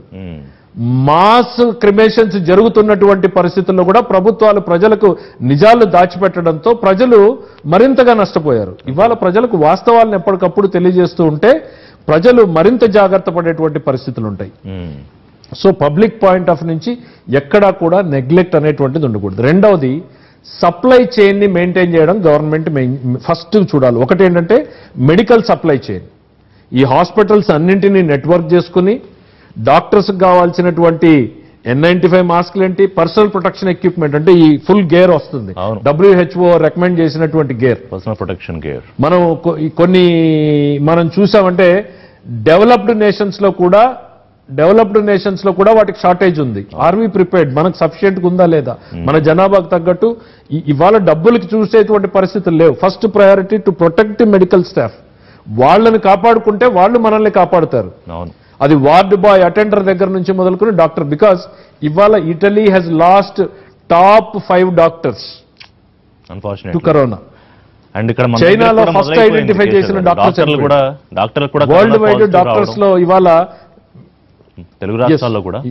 మాస్ క్రిమేషన్స్ జరుగుతున్నటువంటి పరిస్థితుల్లో కూడా ప్రభుత్వాలు ప్రజలకు నిజాలు దాచిపెట్టడంతో ప్రజలు మరింతగా నష్టపోయారు ఇవాళ ప్రజలకు వాస్తవాలను ఎప్పటికప్పుడు తెలియజేస్తూ ఉంటే ప్రజలు మరింత జాగ్రత్త పడేటువంటి పరిస్థితులు ఉంటాయి సో పబ్లిక్ పాయింట్ ఆఫ్ నుంచి ఎక్కడా కూడా నెగ్లెక్ట్ అనేటువంటిది ఉండకూడదు రెండవది సప్లై చైన్ ని మెయింటైన్ చేయడం గవర్నమెంట్ ఫస్ట్ చూడాలి ఒకటి ఏంటంటే మెడికల్ సప్లై చైన్ ఈ హాస్పిటల్స్ అన్నింటినీ నెట్వర్క్ చేసుకుని డాక్టర్స్ కావాల్సినటువంటి ఎన్ నైన్టీ ఫైవ్ మాస్క్లు ఏంటి పర్సనల్ ప్రొటెక్షన్ ఎక్విప్మెంట్ అంటే ఈ ఫుల్ గేర్ వస్తుంది అవును. డబ్ల్యూహెచ్ఓ రికమెండ్ చేసినటువంటి గేర్ పర్సనల్ ప్రొటెక్షన్ కేర్ మనం కొ- ఈ కొన్ని మనం చూసామంటే డెవలప్డ్ నేషన్స్ లో కూడా డెవలప్డ్ నేషన్స్ లో కూడా వాటికి షార్టేజ్ ఉంది ఆర్ వి ప్రిపేర్డ్ మనకు సఫిషియెంట్ ఉందా లేదా మన జనాభాకు తగ్గట్టు ఇ- ఇవాళ డబ్బులకి చూసేటువంటి పరిస్థితులు లేవు first priority to protect medical staff వాళ్ళని కాపాడుకుంటే వాళ్ళు మనల్ని కాపాడుతారు అవును అది వార్డ్ బాయ్ అటెండర్ దగ్గర నుంచి మొదలుకొని డాక్టర్ బికాస్ ఇవాళ Italy has lost top five doctors to unfortunate corona and ఇక్కడ మన చైనాలో దగ్గర కూడా first మొదలైపోయింది identify కేసులు. చేసిన డాక్టర్ డాక్టర్లు చనిపోయాడు. కూడా డాక్టర్లు కూడా world corona wide positive doctors రావడం. లో ఇవాళ తెలుగు రాష్ట్రాల్లో కూడా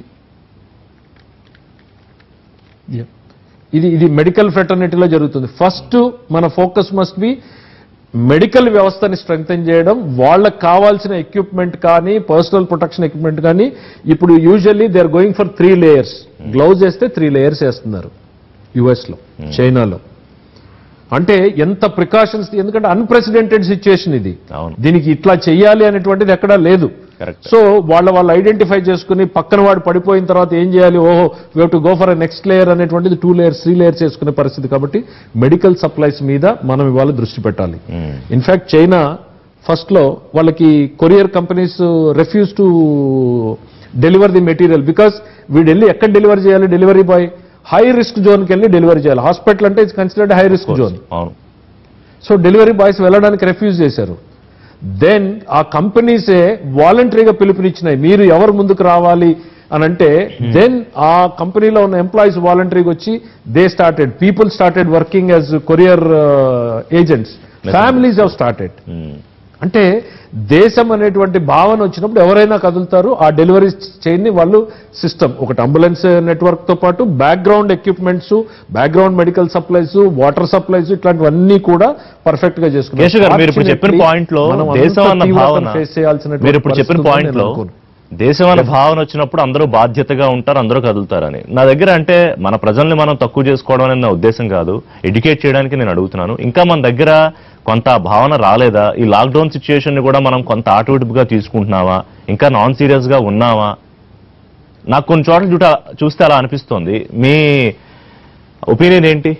ఇది ఇది మెడికల్ ఫెటర్నిటీలో జరుగుతుంది ఫస్ట్ మన ఫోకస్ మస్ట్ బి మెడికల్ వ్యవస్థని స్ట్రెంగ్తన్ చేయడం వాళ్ళకి కావాల్సిన ఎక్విప్మెంట్ కానీ పర్సనల్ ప్రొటెక్షన్ ఎక్విప్మెంట్ కానీ ఇప్పుడు usually they are going for three layers gloves వేస్తే త్రీ లేయర్స్ వేస్తున్నారు యుఎస్ లో చైనాలో అంటే ఎంత ప్రికాషన్స్ ఎందుకంటే అన్ప్రెసిడెంటెడ్ సిచ్యుయేషన్ ఇది అవును దీనికి ఇట్లా చెయ్యాలి అనేటువంటిది ఎక్కడా లేదు కరెక్ట్ సో వాళ్ళ వాళ్ళు ఐడెంటిఫై చేసుకుని పక్కన వాడు పడిపోయిన తర్వాత ఏం చేయాలి ఓహో we to go for next layer అనేటువంటిది టూ లేయర్స్ త్రీ లేయర్స్ చేసుకునే పరిస్థితి కాబట్టి మెడికల్ సప్లైస్ మీద మనం ఇవాళ దృష్టి పెట్టాలి ఇన్ఫాక్ట్ చైనా ఫస్ట్ లో వాళ్ళకి courier companies refuse to deliver the material because వీడు వెళ్ళి ఎక్కడ డెలివరీ చేయాలి డెలివరీ బాయ్ హై రిస్క్ జోన్కి వెళ్ళి డెలివరీ చేయాలి హాస్పిటల్ అంటే it's considered high risk zone అవును సో డెలివరీ బాయ్స్ వెళ్ళడానికి రెఫ్యూజ్ చేశారు దెన్ ఆ కంపెనీసే వాలంటరీగా పిలుపునిచ్చినాయి మీరు ఎవరు ముందుకు రావాలి అని అంటే దెన్ ఆ కంపెనీలో ఉన్న ఎంప్లాయీస్ వాలంటరీగా వచ్చి they started people started working as courier agents families have started hmm. అంటే దేశం అనేటువంటి భావన వచ్చినప్పుడు ఎవరైనా కదులుతారు ఆ డెలివరీ చైన్ ని వాళ్ళు సిస్టమ్ ఒకటి అంబులెన్స్ నెట్వర్క్ తో పాటు background equipments background medical supplies water supplies ఇట్లాంటివన్నీ కూడా పర్ఫెక్ట్ గా చేసుకున్నారు కేశవ్ గారు మీరు ఇప్పుడు చెప్పిన Fortunately, పాయింట్ లో మనం దేశం అంత అన్న తీవ్రతను భావన face చేయాల్సినటువంటి మీరు ఇప్పుడు చెప్పిన పరిస్థితి పాయింట్ ఉందని లో నేను అనుకోను. దేశం అనే భావన వచ్చినప్పుడు అందరూ బాధ్యతగా ఉంటారు అందరూ కదులుతారని నా దగ్గర అంటే మన ప్రజల్ని మనం తక్కువ చేసుకోవడం అనేది నా ఉద్దేశం కాదు ఎడ్యుకేట్ చేయడానికి నేను అడుగుతున్నాను ఇంకా మన దగ్గర కొంత ఆ భావన రాలేదా ఈ లాక్డౌన్ సిచ్యుయేషన్ ని కూడా మనం కొంత ఆటోటిపుగా తీసుకుంటున్నావా ఇంకా నాన్ సీరియస్ గా ఉన్నావా నాకు కొన్ని చోట్ల చూట చూస్తే అలా అనిపిస్తోంది మీ ఒపీనియన్ ఏంటి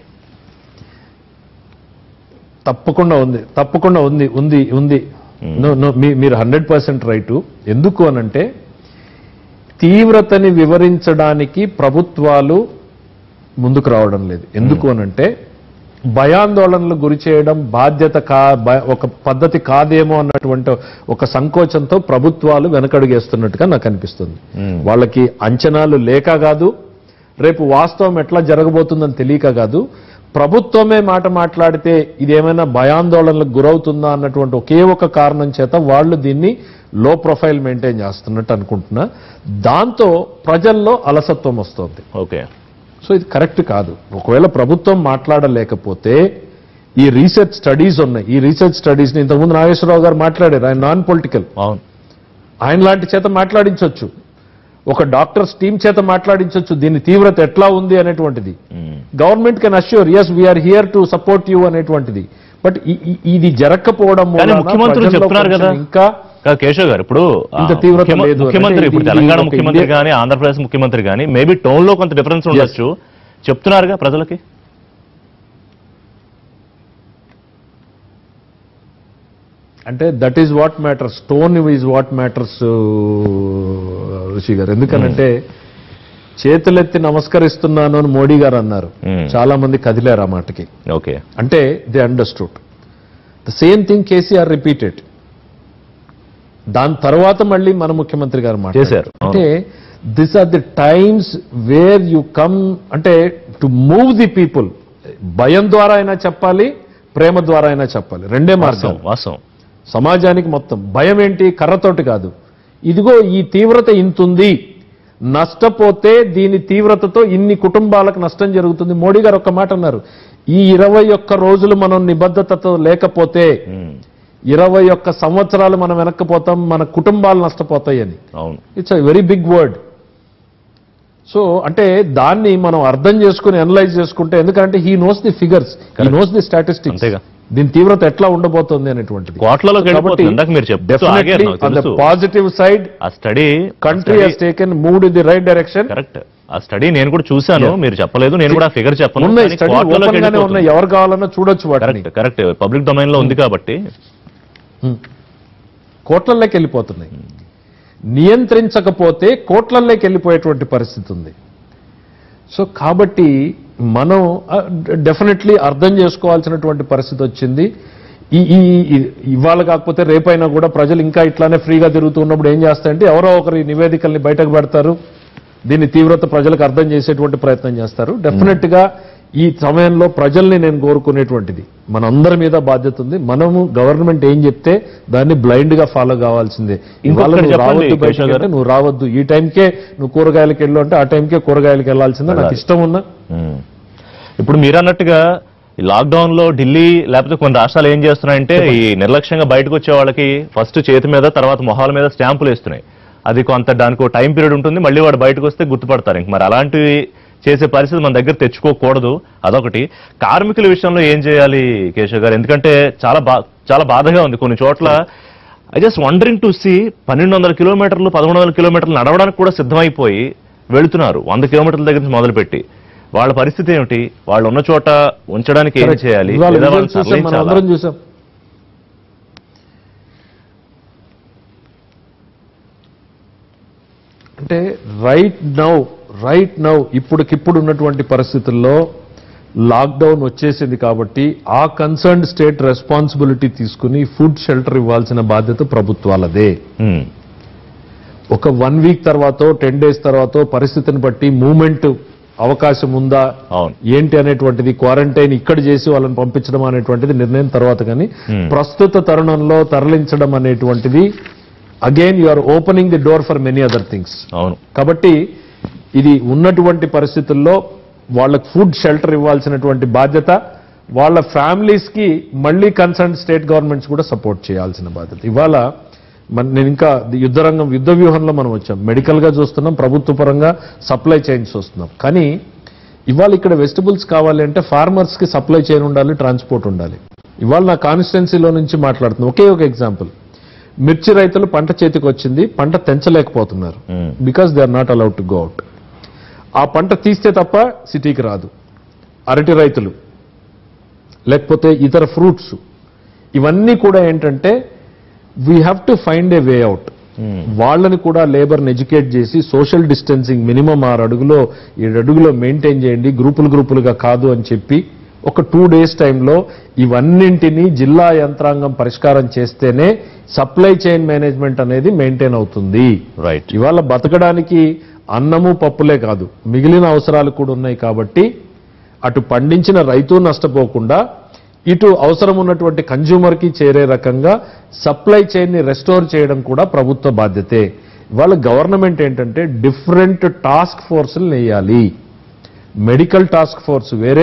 తప్పకుండా ఉంది తప్పకుండా ఉంది ఉంది ఉంది No, no, మీ- మీరు హండ్రెడ్ పర్సెంట్ రైట్ ఎందుకు అనంటే తీవ్రతని వివరించడానికి ప్రభుత్వాలు ముందుకు రావడం లేదు ఎందుకు అనంటే భయాందోళనలు గురి చేయడం బాధ్యత కా భ- ఒక పద్ధతి కాదేమో అన్నటువంటి ఒక సంకోచంతో ప్రభుత్వాలు వెనకడుగేస్తున్నట్టుగా నాకు అనిపిస్తుంది వాళ్ళకి అంచనాలు లేక కాదు రేపు వాస్తవం ఎట్లా జరగబోతుందని తెలియక కాదు ప్రభుత్వమే మాట మాట్లాడితే ఇదేమైనా భయాందోళనలకు గురవుతుందా అన్నటువంటి ఒకే ఒక కారణం చేత వాళ్ళు దీన్ని లో ప్రొఫైల్ మెయింటైన్ చేస్తున్నట్టు అనుకుంటున్నా దాంతో ప్రజల్లో అలసత్వం వస్తుంది ఓకే సో ఇది కరెక్ట్ కాదు ఒకవేళ ప్రభుత్వం మాట్లాడలేకపోతే ఈ రీసెర్చ్ స్టడీస్ ఉన్నాయి ఈ రీసెర్చ్ స్టడీస్ ని ఇంతకుముందు నాగేశ్వరరావు గారు మాట్లాడారు ఆయన నాన్ పొలిటికల్ అవును ఆయన లాంటి చేత మాట్లాడించవచ్చు ఒక డాక్టర్స్ టీం చేత మాట్లాడించవచ్చు దీని తీవ్రత ఎట్లా ఉంది అనేటువంటిది మ్మ్. Government can assure as we are here to support you అనేటువంటిది బట్ ఇది జరగకపోవడం కానీ మూలాన ముఖ్యమంత్రులు ప్రజల్లో చెప్తున్నారు కొంచెం కదా. ఇంకా కాదు కేశవ్ గారు ఇప్పుడు ఆ, ఇంత తీవ్రత ముఖ్యమ- లేదు. ముఖ్యమంత్రి అంటే ఇప్పుడు ఇది- తెలంగాణ ఇది ఒక ముఖ్యమంత్రి ఇండియా- కానీ ఆంధ్రప్రదేశ్ ముఖ్యమంత్రి కానీ మేబీ టోన్ లో కొంత డిఫరెన్స్ ఉండొచ్చు చెప్తున్నారుగా ప్రజలకి అంటే that is what matters tone is what matters Rishi గారు ఎందుకనంటే చేతులెత్తి నమస్కరిస్తున్నాను అని మోడీ గారు అన్నారు Hmm. చాలా మంది కదిలారు ఆ మాటకి ఓకే అంటే they understood the same thing KCR repeated దాని తర్వాత మళ్ళీ మన ముఖ్యమంత్రి గారు మాట్లాడారు. చేశారు. అవును. అంటే this are the times where you come అంటే టు మూవ్ ది పీపుల్ భయం ద్వారా అయినా చెప్పాలి ప్రేమ ద్వారా అయినా చెప్పాలి రెండే మార్గం వాస్తవం వాస్తవం సమాజానికి మొత్తం భయం ఏంటి కర్రతోటి కాదు ఇదిగో ఈ తీవ్రత ఇంతుంది నష్టపోతే దీని తీవ్రతతో ఇన్ని కుటుంబాలకు నష్టం జరుగుతుంది మోడీ గారు ఒక మాట అన్నారు ఈ ఇరవై ఒక్క రోజులు మనం నిబద్ధతతో లేకపోతే మ్మ్. ఇరవై ఒక్క సంవత్సరాలు మనం వెనక్కిపోతాం మన కుటుంబాలు నష్టపోతాయి అని అవును it's a very big word so అంటే దాన్ని మనం అర్థం చేసుకుని అనలైజ్ చేసుకుంటే ఎందుకంటే he knows the figures he knows the statistics అంతేగా. దీని తీవ్రత ఎట్లా ఉండబోతోంది అనేటువంటిది కోట్లలోకి వెళ్ళిపోతుంది ఇందాక మీరు చెప్తూ ఆగారు నాకు తెలుసు పాజిటివ్ సైడ్ ఆ study country has taken mood in the right direction correct ఆ స్టడీ నేను కూడా చూశాను మీరు చెప్పలేదు నేను కూడా ఫిగర్ చెప్పను ఉన్నాయి కానీ స్టడీ కోట్లలోకి ఓపెన్ గానే వెళ్ళిపోతుంది. ఉన్నాయి ఎవరు కావాలన్నా చూడొచ్చు వాటిని కరెక్ట్ కరెక్ట్ పబ్లిక్ డొమైన్ లో ఉంది కాబట్టి కోట్లలోకి వెళ్ళిపోతున్నాయి నియంత్రించకపోతే కోట్లలోకి వెళ్ళిపోయేటువంటి పరిస్థితి ఉంది సో కాబట్టి మనం డెఫినెట్లీ అర్థం చేసుకోవాల్సినటువంటి పరిస్థితి వచ్చింది ఈ ఈ ఈ- ఇవాళ కాకపోతే రేపైనా కూడా ప్రజలు ఇంకా ఇట్లానే ఫ్రీగా తిరుగుతున్నప్పుడు ఏం చేస్తారంటే ఎవరో ఒకరి నివేదికల్ని బయటకు పెడతారు దీని తీవ్రత ప్రజలకు అర్థం చేసేటువంటి ప్రయత్నం చేస్తారు డెఫినెట్ గా ఈ సమయంలో ప్రజల్ని నేను కోరుకునేటువంటిది మన అందరి మీద బాధ్యత ఉంది మనము గవర్నమెంట్ ఏం చెప్తే దాన్ని బ్లైండ్ గా ఫాలో కావాల్సిందే ఇవాళ ఇంకొకటి నువ్వు చెప్పండి, రావద్దు బయటికి కేశవ్ గారు. అంటే నువ్వు రావద్దు ఈ టైంకే నువ్వు కూరగాయలకి వెళ్ళు అంటే ఆ టైంకే కూరగాయలకి వెళ్ళాల్సిందే నాకు వెళ్ళాలి. ఇష్టం ఉన్నా ఉమ్. ఇప్పుడు మీరు అన్నట్టుగా ఈ లాక్డౌన్ లో ఢిల్లీ లేకపోతే కొన్ని రాష్ట్రాలు ఏం చేస్తున్నాయంటే ఈ నిర్లక్ష్యంగా బయటకు వచ్చే వాళ్ళకి ఫస్ట్ చేతి మీద తర్వాత మొహాల మీద స్టాంపులు వేస్తున్నాయి అది కొంత దానికి ఒక టైం పీరియడ్ ఉంటుంది మళ్ళీ వాడు బయటకు వస్తే గుర్తుపడతారు ఇంక మరి అలాంటివి చేసే పరిస్థితి మన దగ్గర తెచ్చుకోకూడదు అదొకటి కార్మికుల విషయంలో ఏం చేయాలి కేశవ్ గారు ఎందుకంటే చాలా బా చాలా బాధగా ఉంది కొన్ని చోట్ల I just wondering to see పన్నెండు వందల కిలోమీటర్లు పదమూడు వందల కిలోమీటర్లు నడవడానికి కూడా సిద్ధమైపోయి వెళుతున్నారు వంద కిలోమీటర్ల దగ్గర నుంచి మొదలుపెట్టి వాళ్ళ పరిస్థితి ఏమిటి వాళ్ళు ఉన్న చోట ఉంచడానికి ఏం చేయాలి ఇవాళ లేదా visuals వాళ్ళని చూసాం, మనం తరలించాలా? అందరం చూసాం అంటే రైట్ నౌ రైట్ నౌ ఇప్పటికిప్పుడు ఉన్నటువంటి పరిస్థితుల్లో లాక్డౌన్ వచ్చేసింది కాబట్టి ఆ కన్సర్న్ స్టేట్ రెస్పాన్సిబిలిటీ తీసుకుని ఫుడ్ షెల్టర్ ఇవ్వాల్సిన బాధ్యత ప్రభుత్వాలదే ఉమ్, ఒక వన్ వీక్ తర్వాత టెన్ డేస్ తర్వాత పరిస్థితిని బట్టి మూమెంట్ అవకాశం ఉందా అవును ఏంటి అనేటువంటిది క్వారంటైన్ ఇక్కడ చేసి వాళ్ళని పంపించడం అనేటువంటిది నిర్ణయం తర్వాత కానీ Hmm. ప్రస్తుత తరుణంలో తరలించడం అనేటువంటిది again you are opening the door for many other things అవును కాబట్టి ఇది ఉన్నటువంటి పరిస్థితుల్లో వాళ్ళకి ఫుడ్ షెల్టర్ ఇవ్వాల్సినటువంటి బాధ్యత వాళ్ళ ఫ్యామిలీస్ కి మళ్ళీ కన్సర్న్ స్టేట్ గవర్నమెంట్స్ కూడా సపోర్ట్ చేయాల్సిన బాధ్యత ఇవాళ మన నేను ఇంకా యుద్ధ రంగం యుద్ధ వ్యూహంలో మనం వచ్చాం మెడికల్ గా చూస్తున్నాం ప్రభుత్వ పరంగా సప్లై చైన్స్ వస్తున్నాం కానీ ఇవాళ ఇక్కడ వెజిటబుల్స్ కావాలి అంటే ఫార్మర్స్ కి సప్లై చైన్ ఉండాలి ట్రాన్స్పోర్ట్ ఉండాలి ఇవాళ నా కాన్స్టిట్యున్సీలో నుంచి మాట్లాడుతున్నాం ఒకే ఒక ఎగ్జాంపుల్ మిర్చి రైతులు పంట చేతికి వచ్చింది పంట తెంచలేకపోతున్నారు um, because they are not allowed to go out ఆ పంట తీస్తే తప్ప సిటీకి రాదు అరటి రైతులు లేకపోతే ఇతర ఫ్రూట్స్ ఇవన్నీ కూడా ఏంటంటే we have to find a way out um, వాళ్ళని కూడా లేబర్ని ఎడ్యుకేట్ చేసి సోషల్ డిస్టెన్సింగ్ మినిమం ఆరు అడుగులో ఏడు అడుగులో మెయింటైన్ చేయండి గ్రూపులు గ్రూపులుగా కాదు అని చెప్పి ఒక టూ డేస్ టైంలో ఇవన్నింటినీ జిల్లా యంత్రాంగం పరిష్కారం చేస్తేనే సప్లై చైన్ మేనేజ్మెంట్ అనేది మెయింటైన్ అవుతుంది రైట్ ఇవాళ బతకడానికి అన్నము పప్పులే కాదు మిగిలిన అవసరాలు కూడా ఉన్నాయి కాబట్టి అటు పండించిన రైతు నష్టపోకుండా ఇటు అవసరం ఉన్నటువంటి కన్జ్యూమర్కి చేరే రకంగా సప్లై చైన్ ని రెస్టోర్ చేయడం కూడా ప్రభుత్వ బాధ్యతే ఇవాళ గవర్నమెంట్ ఏంటంటే డిఫరెంట్ టాస్క్ ఫోర్సులు వేయాలి మెడికల్ టాస్క్ ఫోర్స్ వేరే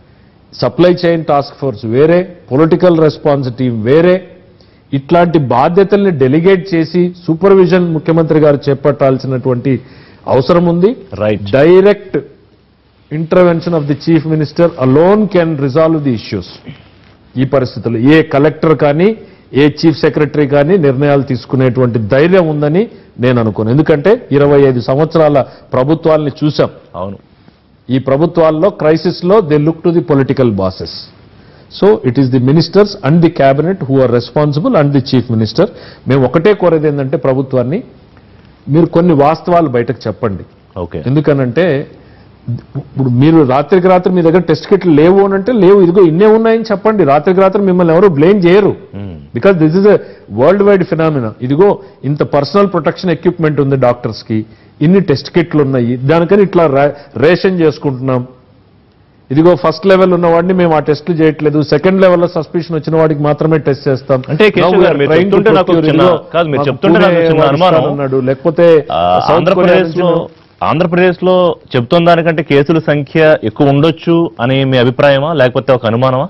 సప్లై చైన్ టాస్క్ ఫోర్స్ వేరే పొలిటికల్ రెస్పాన్స్ టీం వేరే ఇట్లాంటి బాధ్యతల్ని డెలిగేట్ చేసి సూపర్విజన్ ముఖ్యమంత్రి గారు చేపట్టాల్సినటువంటి అవసరం ఉంది right direct intervention of the chief minister alone can resolve the issues ఈ పరిస్థితుల్లో ఏ కలెక్టర్ కానీ ఏ చీఫ్ సెక్రటరీ కానీ నిర్ణయాలు తీసుకునేటువంటి ధైర్యం ఉందని నేను అనుకోను ఎందుకంటే ఇరవై ఐదు సంవత్సరాల ప్రభుత్వాల్ని చూశాం అవును ఈ ప్రభుత్వాల్లో క్రైసిస్ లో they look to the political bosses so it is the ministers and the cabinet who are responsible and the chief minister మేము ఒకటే కోరేది ఏంటంటే ప్రభుత్వాన్ని మీరు కొన్ని వాస్తవాలు బయటకు చెప్పండి ఓకే ఎందుకనంటే ఇప్పుడు మీరు రాత్రికి రాత్రి మీ దగ్గర టెస్ట్ కిట్లు లేవు అని అంటే లేవు ఇదిగో ఇన్నే ఉన్నాయని చెప్పండి రాత్రికి రాత్రి మిమ్మల్ని ఎవరు బ్లేమ్ చేయరు um, because this is a worldwide phenomena ఇదిగో ఇంత పర్సనల్ ప్రొటెక్షన్ ఎక్విప్మెంట్ ఉంది డాక్టర్స్ కి ఇన్ని టెస్ట్ కిట్లు ఉన్నాయి దానికని ఇట్లా రా- రేషన్ చేసుకుంటున్నాం ఇదిగో ఫస్ట్ లెవెల్ ఉన్న వాడిని మేము ఆ టెస్టులు చేయట్లేదు సెకండ్ లెవెల్ లో సస్పిషన్ వచ్చిన వాడికి మాత్రమే టెస్ట్ చేస్తాం అంటే కేశవ్ Now we గారు, are మీరు trying to చెప్తుంటే నాకు procure, చిన్న- ఇదిగో కాదు, మీరు మాకు చెప్తుంటే పూణే నాకు చిన్న వాడు అనుమానం. ఇస్తానన్నాడు లేకపోతే ఆ, South Korea ఆంధ్రప్రదేశ్ లో నుంచి ఆంధ్రప్రదేశ్ లో చెప్తున్న దానికంటే కేసుల సంఖ్య ఎక్కువ ఉండొచ్చు అని మీ అభిప్రాయమా లేకపోతే ఒక అనుమానమా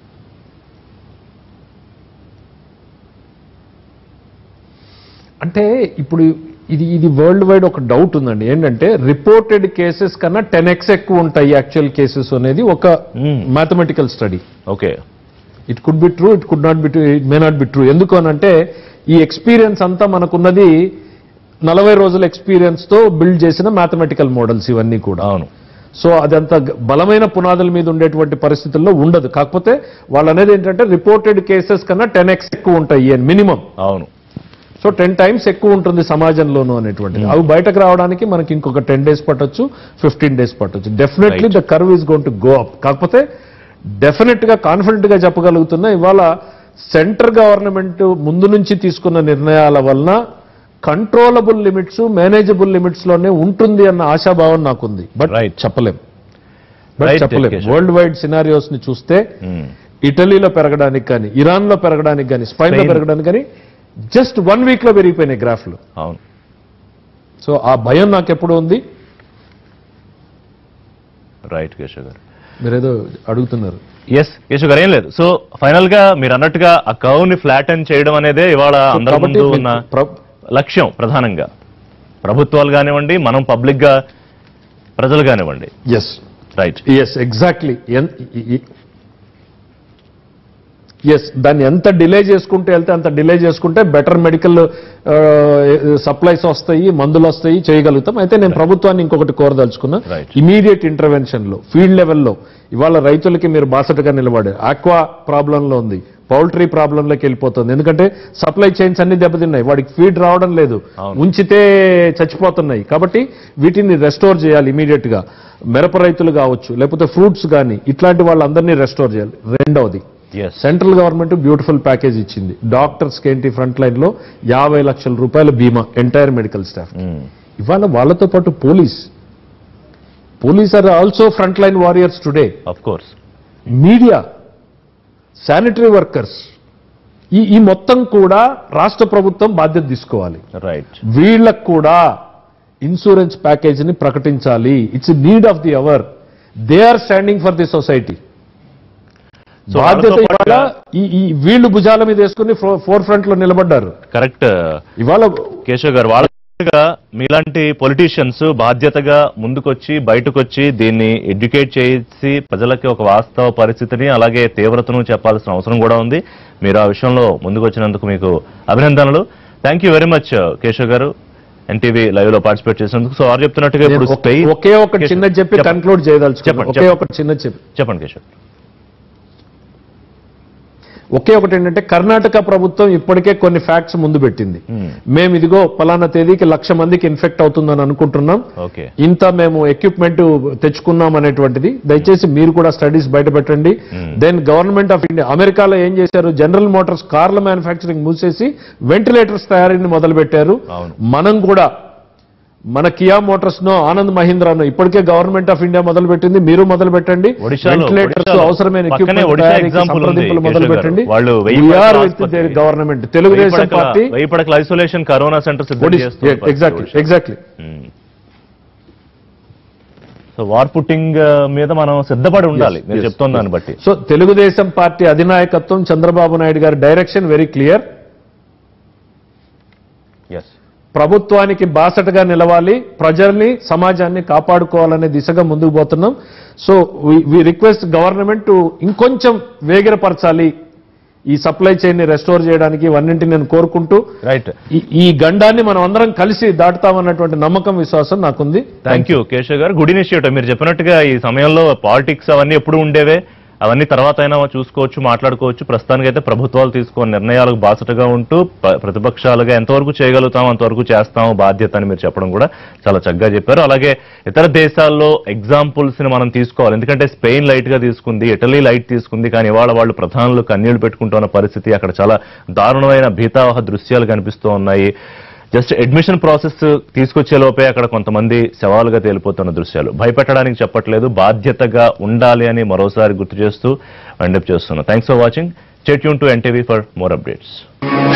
అంటే ఇప్పుడు ఇది ఇది వరల్డ్ వైడ్ ఒక డౌట్ ఉందండి ఏంటంటే రిపోర్టెడ్ కేసెస్ కన్నా టెన్ ఎక్స్ ఎక్కువ ఉంటాయి యాక్చువల్ కేసెస్ అనేది ఒక Hmm. Mathematical study okay it could be true it could not be true it may not be true ఎందుకు అనంటే ఈ ఎక్స్పీరియన్స్ అంతా మనకున్నది నలభై రోజుల ఎక్స్పీరియన్స్ తో బిల్డ్ చేసిన మ్యాథమెటికల్ మోడల్స్ ఇవన్నీ కూడా అవును సో అదంత గ- బలమైన పునాదుల మీద ఉండేటువంటి పరిస్థితుల్లో ఉండదు కాకపోతే వాళ్ళు అనేది ఏంటంటే రిపోర్టెడ్ కేసెస్ కన్నా టెన్ ఎక్స్ ఎక్కువ ఉంటాయి అని మినిమం అవును సో టెన్ టైమ్స్ ఎక్కువ ఉంటుంది సమాజంలోనూ అనేటువంటిది అవి బయటకు రావడానికి మనకి ఇంకొక టెన్ డేస్ పట్టొచ్చు ఫిఫ్టీన్ డేస్ పట్టొచ్చు definitely the curve is going to go up కాకపోతే డెఫినెట్ గా కాన్ఫిడెంట్ గా చెప్పగలుగుతున్నా ఇవాళ సెంటర్ గవర్నమెంట్ ముందు నుంచి తీసుకున్న నిర్ణయాల వలన కంట్రోలబుల్ లిమిట్స్ మేనేజబుల్ లిమిట్స్ లోనే ఉంటుంది అన్న ఆశాభావం నాకుంది బట్ Right. చెప్పలేం బట్ Right, చెప్పలేం Keshav. వరల్డ్ వైడ్ సినారియోస్ ని చూస్తే మ్మ్. ఇటలీలో పెరగడానికి కానీ ఇరాన్ లో పెరగడానికి కానీ స్పెయిన్ లో Spain. పెరగడానికి కానీ జస్ట్ వన్ వీక్ లో పెరిగిపోయినాయి గ్రాఫ్లు అవును సో ఆ భయం నాకు ఎప్పుడు ఉంది రైట్ కేశవ్ గారు మీరేదో అడుగుతున్నారు ఎస్ కేశవ్ గారు ఏం లేదు సో ఫైనల్ గా మీరు అన్నట్టుగా ఆ కర్వ్ ని ఫ్లాటన్ చేయడం అనేదే ఇవాళ అందరి కాబట్టి ముందు ఉన్న ప్ర- లక్ష్యం ప్రధానంగా ప్రభుత్వాలు కానివ్వండి మనం పబ్లిక్ గా ప్రజలు కానివ్వండి yes right yes exactly yes దాన్ని ఎంత డిలే చేసుకుంటే వెళ్తే అంత డిలే చేసుకుంటే బెటర్ మెడికల్ సప్లైస్ వస్తాయి మందులు వస్తాయి చేయగలుగుతాం అయితే నేను ప్రభుత్వాన్ని ఇంకొకటి కోరదలుచుకున్నా Right. ఇమీడియట్ ఇంటర్వెన్షన్ లో ఫీల్డ్ లెవెల్లో ఇవాళ రైతులకి మీరు బాసటగా నిలబడారు ఆక్వా ప్రాబ్లంలో ఉంది పౌల్ట్రీ ప్రాబ్లంలోకి వెళ్ళిపోతుంది ఎందుకంటే సప్లై చైన్స్ అన్ని దెబ్బతిన్నాయి వాడికి ఫీడ్ రావడం లేదు అవును. ఉంచితే చచ్చిపోతున్నాయి కాబట్టి వీటిని రెస్టోర్ చేయాలి ఇమీడియట్ గా మిరప రైతులు కావచ్చు లేకపోతే ఫ్రూట్స్ కానీ ఇట్లాంటి వాళ్ళందరినీ రెస్టోర్ చేయాలి రెండవది yes central government beautiful package ఇచ్చింది డాక్టర్స్ కి ఏంటి ఫ్రంట్ లైన్ లో యాభై లక్షల రూపాయల బీమా ఎంటైర్ మెడికల్ స్టాఫ్ ఇవాళ వాళ్ళతో పాటు police police are also front line warriors today of course media sanitary workers ఈ ఈ మొత్తం కూడా రాష్ట్ర ప్రభుత్వం బాధ్యత తీసుకోవాలి రైట్ వీళ్ళకు కూడా ఇన్సూరెన్స్ ప్యాకేజీని ప్రకటించాలి it's need of the hour they are standing for the society So, బాధ్యత వాళ్ళతో ఇవాళ పాటుగా- ఈ ఈ వీళ్ళు భుజాల మీద వేసుకుని ఫోర్ ఫ్రంట్ లో నిలబడ్డారు కరెక్ట్ ఇవాళ కేశవ్ గారు వాళ్ళగా మీలాంటి పొలిటీషియన్స్ బాధ్యతగా ముందుకొచ్చి బయటకొచ్చి దీన్ని ఎడ్యుకేట్ చేసి ప్రజలకి ఒక వాస్తవ పరిస్థితిని అలాగే తీవ్రతను చెప్పాల్సిన అవసరం కూడా ఉంది మీరు ఆ విషయంలో ముందుకు వచ్చినందుకు మీకు అభినందనలు thank you very much Keshav గారు ఎన్టీవీ లైవ్ లో పార్టిసిపేట్ చేసినందుకు సో వారు చెప్తున్నట్టుగా ఇప్పుడు నేను ఒకే- స్పెయిన్ ఒకే ఒక చిన్న చెప్పి చెప్పండి. కన్క్లూడ్ చేయదలుచుకున్నాను చెప్పండి, ఒకే చెప్పండి. ఒక చిన్న చెప్పి చెప్పండి కేశవ్ ఒకే ఒకటి ఏంటంటే కర్ణాటక ప్రభుత్వం ఇప్పటికే కొన్ని ఫ్యాక్ట్స్ ముందు పెట్టింది Hmm. మేము ఇదిగో పలానా తేదీకి లక్ష మందికి ఇన్ఫెక్ట్ అవుతుందని అనుకుంటున్నాం ఓకే ఇంత మేము ఎక్విప్మెంట్ తెచ్చుకున్నాం అనేటువంటిది దయచేసి మీరు కూడా స్టడీస్ బయట పెట్టండి దెన్ గవర్నమెంట్ ఆఫ్ ఇండియా అమెరికాలో ఏం చేశారు జనరల్ మోటార్స్ కార్ల మ్యానుఫ్యాక్చరింగ్ మూసేసి వెంటిలేటర్స్ తయారీని మొదలు పెట్టారు అవును. మనం కూడా మన కియా మోటార్స్ నో ఆనంద్ మహీంద్రానో ఇప్పటికే గవర్నమెంట్ ఆఫ్ ఇండియా మొదలు పెట్టింది మీరు మొదలు పెట్టండి ఒడిశాలో- వెంటిలేటర్స్ ఒడిశాలో అవసరమైన పక్కనే equipment ఒడిశా తయారీకి example ఉంది, సంప్రదింపులు మొదలు కేశవ్ గారు. పెట్టండి వాళ్ళు వెయ్యి We పడకల are with ఆసుపత్రి. their government తెలుగుదేశం పార్టీ వెయ్యి పడకల ఐసోలేషన్ కరోనా సెంటర్ సిద్ధం చేస్తుంది exactly exactly so war putting మీద మనం సిద్ధపడి ఉండాలి Yes, మీరు yes, చెప్తున్న దాన్ని బట్టి సో తెలుగుదేశం పార్టీ అధినాయకత్వం చంద్రబాబు నాయుడు గారి డైరెక్షన్ వెరీ క్లియర్ ఎస్ ప్రభుత్వానికి బాసటగా నిలవాలి ప్రజల్ని సమాజాన్ని కాపాడుకోవాలనే దిశగా ముందుకు పోతున్నాం సో వి రిక్వెస్ట్ గవర్నమెంట్ ఇంకొంచెం వేగిరపరచాలి ఈ సప్లై చైన్ ని రెస్టోర్ చేయడానికి ఇవన్నింటిని నేను కోరుకుంటూ రైట్ ఈ- ఈ గండాన్ని మనం అందరం కలిసి దాటుతామన్నటువంటి నమ్మకం విశ్వాసం నాకుంది థ్యాంక్ యూ కేశవ్ గారు గుడ్ ఇనిషియేటివ్ మీరు చెప్పినట్టుగా ఈ సమయంలో పాలిటిక్స్ అవన్నీ ఎప్పుడు ఉండేవే అవన్నీ తర్వాత అయినా చూసుకోవచ్చు మాట్లాడుకోవచ్చు ప్రస్తుతానికైతే ప్రభుత్వాలు తీసుకున్న నిర్ణయాలకు బాసటగా ఉంటూ ప- ప్రతిపక్షాలుగా ఎంతవరకు చేయగలుగుతాం అంతవరకు చేస్తాము బాధ్యత అని మీరు చెప్పడం కూడా చాలా చక్కగా చెప్పారు అలాగే ఇతర దేశాల్లో ఎగ్జాంపుల్స్ ని మనం తీసుకోవాలి ఎందుకంటే స్పెయిన్ లైట్ గా తీసుకుంది ఇటలీ లైట్ తీసుకుంది కానీ ఇవాళ వాళ్ళు ప్రధానులు కన్నీళ్లు పెట్టుకుంటున్న పరిస్థితి అక్కడ చాలా దారుణమైన భీతావహ దృశ్యాలు కనిపిస్తూ ఉన్నాయి జస్ట్ అడ్మిషన్ ప్రాసెస్ తీసుకొచ్చే లోపే అక్కడ కొంతమంది శవాలుగా తేలిపోతున్న దృశ్యాలు భయపెట్టడానికి చెప్పట్లేదు బాధ్యతగా ఉండాలి అని మరోసారి గుర్తు చేస్తూ వైండప్ చేస్తున్నా థ్యాంక్స్ ఫర్ వాచింగ్ స్టేట్ యూన్ to NTV for more updates